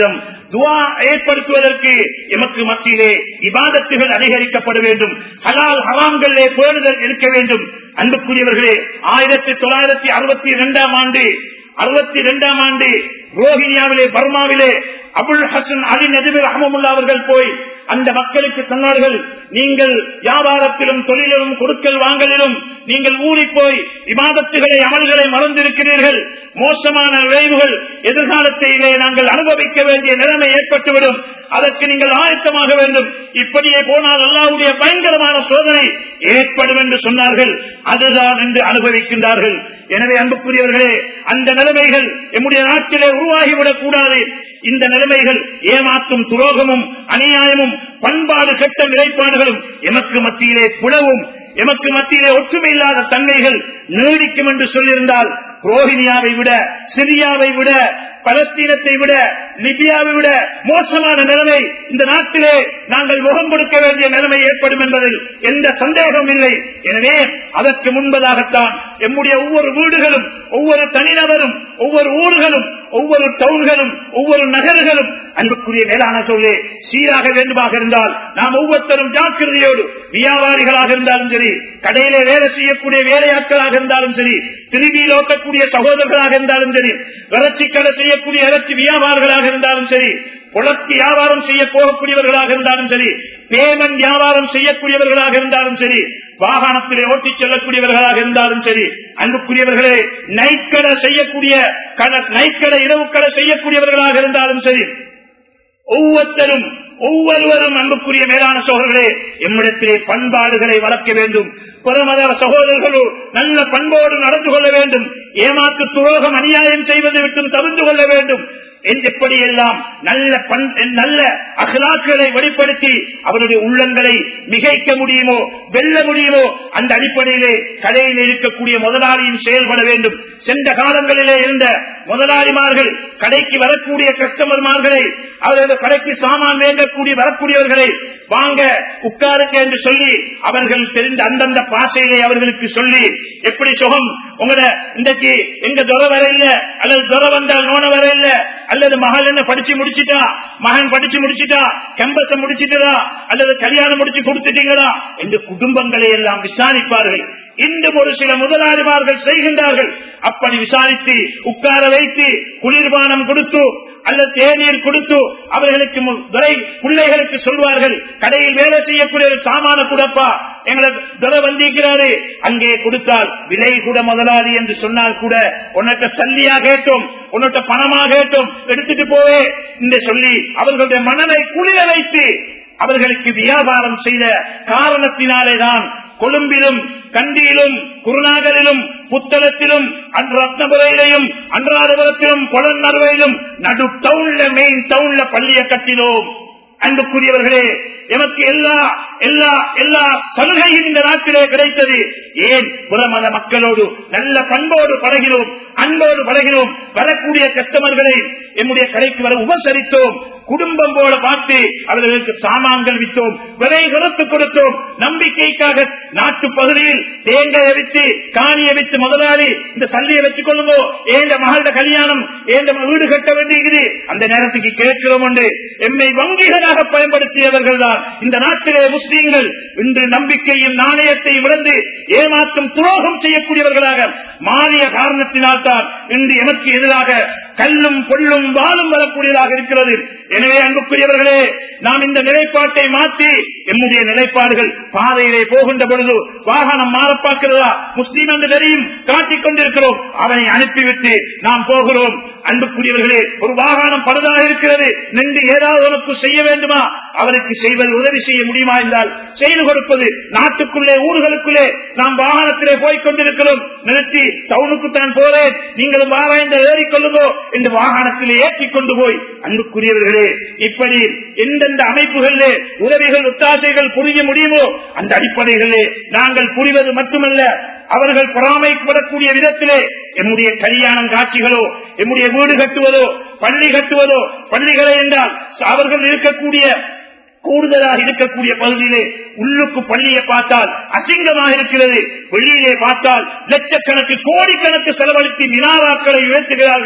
துவா ஏற்படுத்துவதற்கு எமக்கு மத்தியிலே இபாதத்துகள் அதிகரிக்கப்பட வேண்டும் ஹலால் ஹராம்களிலே பேணுதல் இருக்க வேண்டும் அன்புக்குரியவர்களே ஆயிரத்தி தொள்ளாயிரத்தி அறுபத்தி இரண்டாம் ஆண்டு அறுபத்தி இரண்டாம் ஆண்டு ரோஹினியாவிலே பர்மாவிலே அபுல் ஹசன் அலி நதிபர் அஹமமுல்லா அவர்கள் போய் அந்த மக்களுக்கு சொன்னார்கள் நீங்கள் வியாபாரத்திலும் தொழிலிலும் கொடுக்கல் வாங்கலிலும் நீங்கள் ஊறி போய் விவாதத்துகளை அமல்களை மறந்திருக்கிறீர்கள் மோசமான விளைவுகள் எதிர்காலத்திலே நாங்கள் அனுபவிக்க வேண்டிய நிலைமை ஏற்பட்டுவிடும் அதற்கு நீங்கள் ஆயத்தமாக வேண்டும் இப்படியே போனால் அல்லாவுடைய பயங்கரமான சோதனை ஏற்படும் என்று சொன்னார்கள் அதுதான் என்று அனுபவிக்கின்றார்கள் எனவே அன்புக்குரியவர்களே அந்த நிலைமைகள் எம்முடைய நாட்டிலே உருவாகிவிடக் கூடாது இந்த நிலைமைகள் ஏமாற்றும் துரோகமும் அநியாயமும் பண்பாடு கெட்ட நிலைப்பாடுகளும் எமக்கு மத்தியிலே புலவும் எமக்கு மத்தியிலே ஒற்றுமை இல்லாத தன்மைகள் நீடிக்கும் என்று சொல்லியிருந்தால் ரோஹினியாவை விட சிரியாவை விட பலஸ்தீனத்தை விட லிபியாவை விட மோசமான நிலைமை இந்த நாட்டிலே நாங்கள் முகம் கொடுக்க வேண்டிய நிலைமை ஏற்படும் என்பதில் எந்த சந்தேகமும் இல்லை எனவே அதற்கு முன்பதாகத்தான் எம்முடைய ஒவ்வொரு வீடுகளும் ஒவ்வொரு தனிநபரும் ஒவ்வொரு ஊர்களும் ஒவ்வொரு டவுன்களும் ஒவ்வொரு நகர்களும் அன்புக்குரிய மேலான சொல்லே சீராக வேண்டுமாக இருந்தால் நாம் ஒவ்வொருத்தரும் ஜாக்கிரதையோடு வியாபாரிகளாக இருந்தாலும் சரி கடையிலே வேலை செய்யக்கூடிய வேலையாட்களாக இருந்தாலும் சரி திருவியில் ஓட்டக்கூடிய சகோதரர்களாக இருந்தாலும் சரி இறைச்சி கடை செய்யக்கூடிய இறைச்சி வியாபாரிகளாக இருந்தாலும் சரி புலத்தி வியாபாரம் செய்ய போகக்கூடியவர்களாக இருந்தாலும் சரி பேமெண்ட் வியாபாரம் செய்யக்கூடியவர்களாக இருந்தாலும் சரி வாகனத்திலே ஓட்டிச் செல்லக்கூடியவர்களாக இருந்தாலும் சரி அன்புக்குரியவர்களே நைக்கடை செய்யக்கூடிய நைக்கடை இரவு கடை செய்யக்கூடியவர்களாக இருந்தாலும் சரி ஒவ்வொருத்தரும் ஒவ்வொருவரும் அன்புக்குரிய மேலான சோழர்களே எம்மிடத்திலே பண்பாடுகளை வளர்க்க வேண்டும் புறமத சகோதரர்களோ நல்ல பண்போடு நடந்து கொள்ள வேண்டும் ஏமாற்று துரோகம் அநியாயம் செய்வதை விட்டும் தவிர்த்து கொள்ள வேண்டும் எப்படியெல்லாம் நல்ல பண் நல்ல அகலாக்களை வெளிப்படுத்தி அவருடைய உள்ளங்களை மிகைக்க முடியுமோ வெல்ல முடியுமோ அந்த அடிப்படையிலே கடையில் இருக்கக்கூடிய முதலாளியும் செயல்பட வேண்டும் சென்ற காலங்களிலே இருந்த முதலாளிமார்கள் கடைக்கு வரக்கூடிய கஸ்டமர்மார்களை அவரது கடைக்கு சாமான் வேண்டக்கூடிய வரக்கூடியவர்களை வாங்க உட்காருக்க என்று சொல்லி அவர்கள் தெரிந்த அந்தந்த பாசையிலே அவர்களுக்கு சொல்லி எப்படி சுகம் உங்களோட இன்றைக்கு எங்க துறை வர இல்ல அல்லது துறை வந்தால் நோன வர இல்ல அல்லது மகள் என்ன படிச்சு முடிச்சுட்டா மகன் படிச்சு முடிச்சுட்டா கம்பத்தை முடிச்சுட்டதா அல்லது கல்யாணம் முடிச்சு கொடுத்துட்டீங்களா என்று குடும்பங்களை எல்லாம் விசாரிப்பார்கள் இன்னும் ஒரு சில முதலாளிமார்கள் செய்கின்றார்கள் அப்படி விசாரித்து உட்கார வைத்து குளிர்பானம் கொடுத்து அல்லது தேநீர் கொடுத்து அவர்களுக்கு பிள்ளைகளுக்கு சொல்வார்கள் கடையில் வேலை செய்யக்கூடிய ஒரு சாமான கூடப்பா எங்களுக்கு துறை வந்திருக்கிறாரு அங்கே கொடுத்தால் விலை கூட முதலாளி என்று சொன்னால் கூட உன்னிட்ட சல்லியா கேட்டோம் உன்னிட்ட பணமா கேட்டோம் எடுத்துட்டு போவே என்று சொல்லி அவர்களுடைய மனதை குளிர வைத்து அவர்களுக்கு வியாபாரம் செய்த காரணத்தினாலேதான் கொழும்பிலும் கண்டியிலும் குருநாகரிலும் புத்தளத்திலும் ரத்னபுரையிலையும் அன்றாதபுரத்திலும் கொலநர்வையிலும் நடு டவுன்ல மெயின் டவுன்ல பள்ளியை கட்டினோம் அன்புக்குரியவர்களே எமக்கு எல்லா எல்லா எல்லா சலுகையும் இந்த நாட்டிலே கிடைத்தது ஏன் புறமத மக்களோடு நல்ல பண்போடு பழகினோம் அன்போடு பழகினோம் வரக்கூடிய கஸ்டமர்களை என்னுடைய கடைக்கு வர உபசரித்தோம் குடும்பம் போல பார்த்து அவர்களுக்கு சாமான்கள் விற்றோம் விலை குறைத்து கொடுத்தோம் நம்பிக்கைக்காக நாட்டு பகுதியில் தேங்காயை வித்து காணியை வித்து முதலாளி இந்த சல்லியை வச்சுக் கொள்ளுங்கோ ஏந்த மகள கல்யாணம் ஏந்த வீடு கட்ட வேண்டியது அந்த நேரத்துக்கு கேட்கிறோம் என்று எம்மை வங்கிகளாக பயன்படுத்தியவர்கள் தான் இந்த நாட்டிலே முஸ்லீம்கள் இன்று நம்பிக்கையும் நாணயத்தையும் இழந்து ஏமாற்றும் துரோகம் செய்யக்கூடியவர்களாக மாறிய காரணத்தினால் தான் இன்று எனக்கு எதிராக கல்லும் பொல்லும் வாழும் வரக்கூடியதாக இருக்கிறது எனவே அன்புக்குரியவர்களே நாம் இந்த நிலைப்பாட்டை மாற்றி என்னுடைய நிலைப்பாடுகள் பாதையிலே போகின்ற பொழுது வாகனம் மாற பார்க்கிறதா முஸ்லீம் என்று தெரியும் காட்டிக் கொண்டிருக்கிறோம் அவனை அனுப்பிவிட்டு நாம் போகிறோம் அன்புக்குரியவர்களே ஒரு வாகனம் பழுதாக இருக்கிறது நின்று ஏதாவது உனக்கு செய்ய வேண்டுமா அவருக்கு செய்வது உதவி செய்ய முடியுமா என்றால் செய்து கொடுப்பது நாட்டுக்குள்ளே ஊர்களுக்குள்ளே நாம் வாகனத்திலே போய்க் கொண்டிருக்கிறோம் நிறுத்தி டவுனுக்கு தான் போறேன் நீங்களும் வாராய்ந்த ஏறிக்கொள்ளுங்கோ இந்த வாகனத்திலே ஏற்றி கொண்டு போய் அன்புக்குரியவர்களே இப்படி எந்தெந்த அமைப்புகளிலே உதவிகள் ஒத்தாசைகள் புரிய முடியுமோ அந்த அடிப்படைகளிலே நாங்கள் புரிவது மட்டுமல்ல அவர்கள் பொறாமைப்படக்கூடிய விதத்திலே என்னுடைய கல்யாணம் காட்சிகளோ என்னுடைய வீடு கட்டுவதோ பள்ளி கட்டுவதோ பள்ளிகளை என்றால் அவர்கள் இருக்கக்கூடிய கூடுதலாக இருக்கக்கூடிய பகுதியிலே உள்ளுக்கு பள்ளியை பார்த்தால் அசிங்கமாக இருக்கிறது வெளியிலே பார்த்தால் லட்சக்கணக்கு கோடிக்கணக்கு செலவழித்து வினாவாக்களை உயர்த்துகிறார்கள்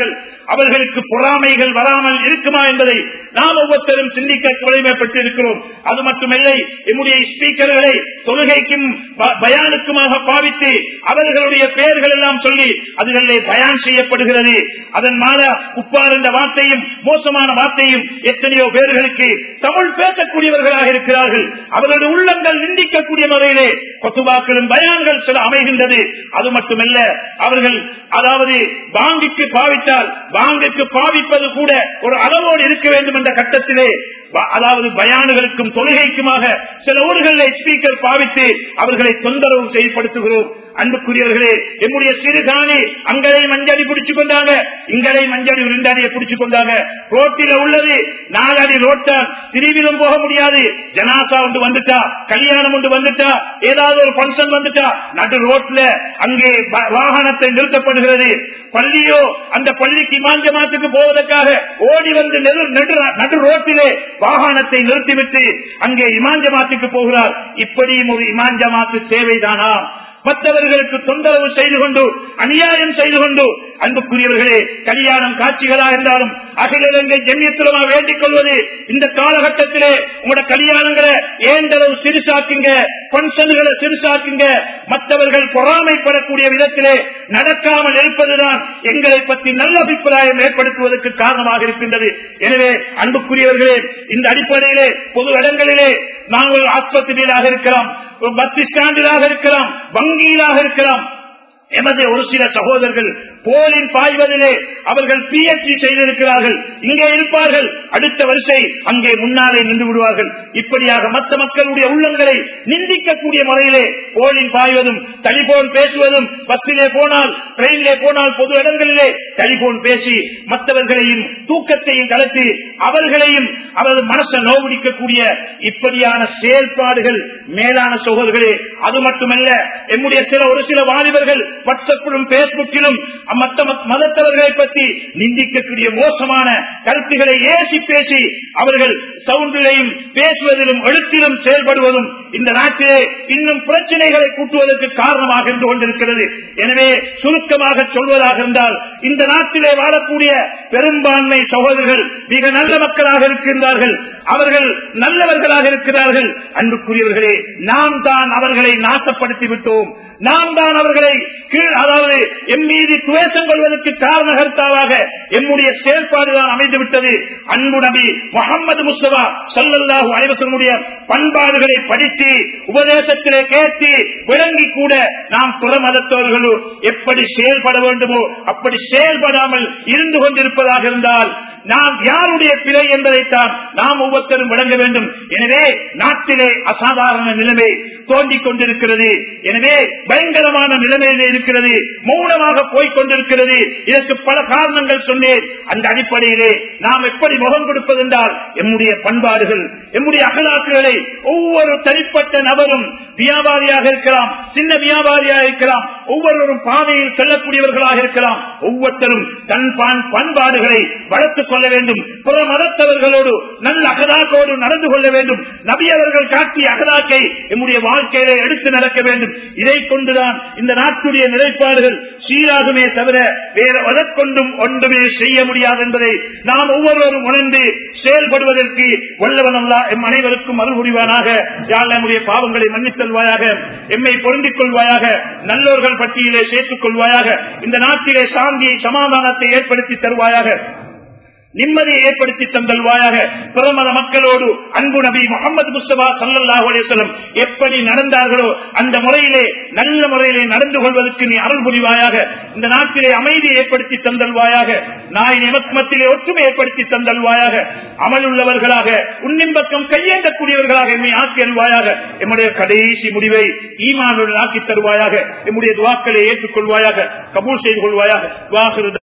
அவர்களுக்கு பொறாமைகள் வராமல் இருக்குமா என்பதை நாம் ஒவ்வொருத்தரும் சிந்திக்க கடமைப்பட்டு இருக்கிறோம் அது மட்டுமல்ல எம்முடைய ஸ்பீக்கர்களை தொழுகைக்கும் ப- பயானுக்குமாக பாவித்து அவர்களுடைய பெயர்கள் எல்லாம் சொல்லி அதுகளிலே பயான் செய்யப்படுகிறது அதன் மால உப்பார் என்ற வார்த்தையும் மோசமான வார்த்தையும் எத்தனையோ பேர்களுக்கு தமிழ் பேசக்கூடியவர்களாக இருக்கிறார்கள் அவர்களுடைய உள்ளங்கள் நிந்திக்கக்கூடிய முறையிலே கொத்துபாக்களும் பயான்கள் சில அமைகின்றது அது மட்டுமல்ல அவர்கள் அதாவது பாங்குக்கு பாவித்தால் பாங்குக்கு பாவிப்பது கூட ஒரு அளவோடு இருக்க வேண்டும் என்ற கட்டத்திலே ப- அதாவது பயானுகளுக்கும் தொழுகைக்குமாக சில ஊர்களில் ஸ்பீக்கர் பாவித்து அவர்களை தொந்தரவு செயல்படுத்துகிறோம் அன்புக்குரியவர்களே என்னுடைய சிறுகாணி அங்களை மஞ்சளி பிடிச்சு கொண்டாங்க இங்களை மஞ்சளி ரெண்டடியை பிடிச்சு கொண்டாங்க ரோட்டில உள்ளது நாலடி ரோட்டால் திருவிலும் போக முடியாது ஜனாசா ஒன்று வந்துட்டா கல்யாணம் ஒன்று வந்துட்டா ஏதாவது ஒரு பங்கன் வந்துட்டா நடு ரோட்ல அங்கே வ- வாகனத்தை நிறுத்தப்படுகிறது பள்ளியோ அந்த பள்ளிக்கு இமாஞ்சமாத்துக்கு போவதற்காக ஓடி வந்து நெரு- நடு நடு ரோட்டிலே வாகனத்தை நிறுத்திவிட்டு அங்கே இமாஞ்சமாத்துக்கு போகிறார் இப்படியும் ஒரு இமாஞ்சமாத்து தேவைதானா மற்றவர்களுக்கு தொந்தரவு செய்து கொண்டு அநியாயம் செய்து கொண்டு அன்புக்குரியவர்களே கல்யாணம் காட்சிகளா இருந்தாலும் அகில இலங்கை ஜெமியத்துலமா வேண்டிக் கொள்வது இந்த காலகட்டத்திலே உங்களோட கல்யாணங்களை ஏண்டளவு சிறுசாக்குங்க பங்கன்களை சிறுசாக்குங்க மற்றவர்கள் பொறாமைப்படக்கூடிய விதத்திலே நடக்காமல் இருப்பதுதான் எங்களை பற்றி நல்ல அபிப்பிராயம் ஏற்படுத்துவதற்கு காரணமாக இருக்கின்றது எனவே அன்புக்குரியவர்களே இந்த அடிப்படையிலே பொது இடங்களிலே நாங்கள் ஆஸ்பத்திரியிலாக இருக்கலாம் ஒரு பஸ் ஸ்டாண்டிலாக இருக்கலாம் வங்கியிலாக இருக்கலாம் எமது ஒரு சில சகோதரர்கள் போலின் பாய்வதிலே அவர்கள் பிஎச்டி செய்திருக்கிறார்கள் இங்கே இருப்பார்கள் அடுத்த வரிசை அங்கே முன்னாலே நின்று விடுவார்கள் இப்படியாக மற்ற மக்களுடைய உள்ளங்களை நிந்திக்கக்கூடிய முறையிலே போலின் பாய்வதும் டெலிபோன் பேசுவதும் பஸ்ஸிலே போனால் ட்ரெயினிலே போனால் பொது இடங்களிலே டெலிபோன் பேசி மற்றவர்களையும் தூக்கத்தையும் கலத்தி அவர்களையும் அவரது மனசை நோவடிக்கக்கூடிய இப்படியான செயல்பாடுகள் மேலான சகோதரர்களே அது மட்டுமல்ல என்னுடைய சில ஒரு சில வாலிபர்கள் வாட்ஸ்அப்பிலும் பேஸ்புக்கிலும் மற்ற மத்- மதத்தவர்களை பற்றி நிந்திக்கக்கூடிய மோசமான கருத்துக்களை ஏசி பேசி அவர்கள் சவுண்டிலையும் பேசுவதிலும் எழுத்திலும் செயல்படுவதும் இந்த நாட்டிலே இன்னும் பிரச்சனைகளை கூட்டுவதற்கு காரணமாக இருந்து கொண்டிருக்கிறது எனவே சுருக்கமாக சொல்வதாக இருந்தால் இந்த நாட்டிலே வாழக்கூடிய பெரும்பான்மை சகோதரர்கள் மிக நல்ல மக்களாக இருக்கின்றார்கள் அவர்கள் நல்லவர்களாக இருக்கிறார்கள் அன்புக்குரியவர்களே நாம் தான் அவர்களை நாசப்படுத்தி விட்டோம் நாம் தான் அவர்களை கீழ் அதாவது எம் மீது துவேஷம் கொள்வதற்கு காரணகர்த்தாவாக எம்முடைய செயல்பாடுதான் அமைந்து விட்டது அன்பு நபி முகமது முஸ்தபா சல்லல்லாஹு அலைவசனுடைய பண்பாடுகளை படித்து உபதேசத்திலே கேட்டு விளங்கி கூட நாம் புறமதத்தவர்களோ எப்படி செயல்பட வேண்டுமோ அப்படி செயல்படாமல் இருந்து கொண்டிருப்பதாக இருந்தால் நாம் யாருடைய பிழை என்பதைத்தான் நாம் ஒவ்வொருத்தரும் விளங்க வேண்டும் எனவே நாட்டிலே அசாதாரண நிலைமை தோண்டிக் கொண்டிருக்கிறது எனவே பயங்கரமான நிலைமையிலே இருக்கிறது மௌனமாக போய்க் கொண்டிருக்கிறது இதற்கு பல காரணங்கள் சொன்னேன் அந்த அடிப்படையிலே நாம் எப்படி முகம் கொடுப்பது என்றால் எம்முடைய பண்பாடுகள் எம்முடைய அகலாக்குகளை ஒவ்வொரு தனிப்பட்ட நபரும் வியாபாரியாக இருக்கலாம் சின்ன வியாபாரியாக இருக்கலாம் ஒவ்வொருவரும் பாதையில் செல்லக்கூடியவர்களாக இருக்கலாம் ஒவ்வொருத்தரும் தன் பான் பண்பாடுகளை வளர்த்துக் கொள்ள வேண்டும் புற மதத்தவர்களோடு நல்ல அகதாக்கோடு நடந்து கொள்ள வேண்டும் நபியவர்கள் காட்டிய அகதாக்கை நம்முடைய வாழ்க்கையில எடுத்து நடக்க வேண்டும் இதை கொண்டுதான் இந்த நாட்டுடைய நிலைப்பாடுகள் சீராகுமே தவிர வேறு எதற்கொண்டும் ஒன்றுமே செய்ய முடியாது என்பதை நாம் ஒவ்வொருவரும் உணர்ந்து செயல்படுவதற்கு வல்லவனல்லா எம் அனைவருக்கும் அருள் புரிவானாக யாழ் நம்முடைய பாவங்களை மன்னித்தல்வாயாக எம்மை பொருந்திக் கொள்வாயாக நல்லோர்கள் பட்டியலே சேர்த்துக் கொள்வாயாக இந்த நாட்டிலே சாந்தியை சமாதானத்தை ஏற்படுத்தி தருவாயாக நிம்மதியை ஏற்படுத்தி தந்தல்வாயாக பிரமத மக்களோடு அன்பு நபி முகமது முஸ்தபா சல்லாஹூ அலிசல்லம் எப்படி நடந்தார்களோ அந்த முறையிலே நல்ல முறையிலே நடந்து கொள்வதற்கு நீ அருள் புரிவாயாக இந்த நாட்டிலே அமைதியை ஏற்படுத்தி தந்தல்வாயாக நாய் நிமத்மத்திலே ஒற்றுமை ஏற்படுத்தி தந்தல்வாயாக அமலுள்ளவர்களாக உன்னின் பக்கம் கையேந்தக்கூடியவர்களாக என்னை ஆக்கி அல்வாயாக எம்முடைய கடைசி முடிவை ஈமானுடன் ஆக்கி தருவாயாக எம்முடைய துவாக்களை ஏற்றுக்கொள்வாயாக கபூல் செய்து கொள்வாயாக துவாகிறது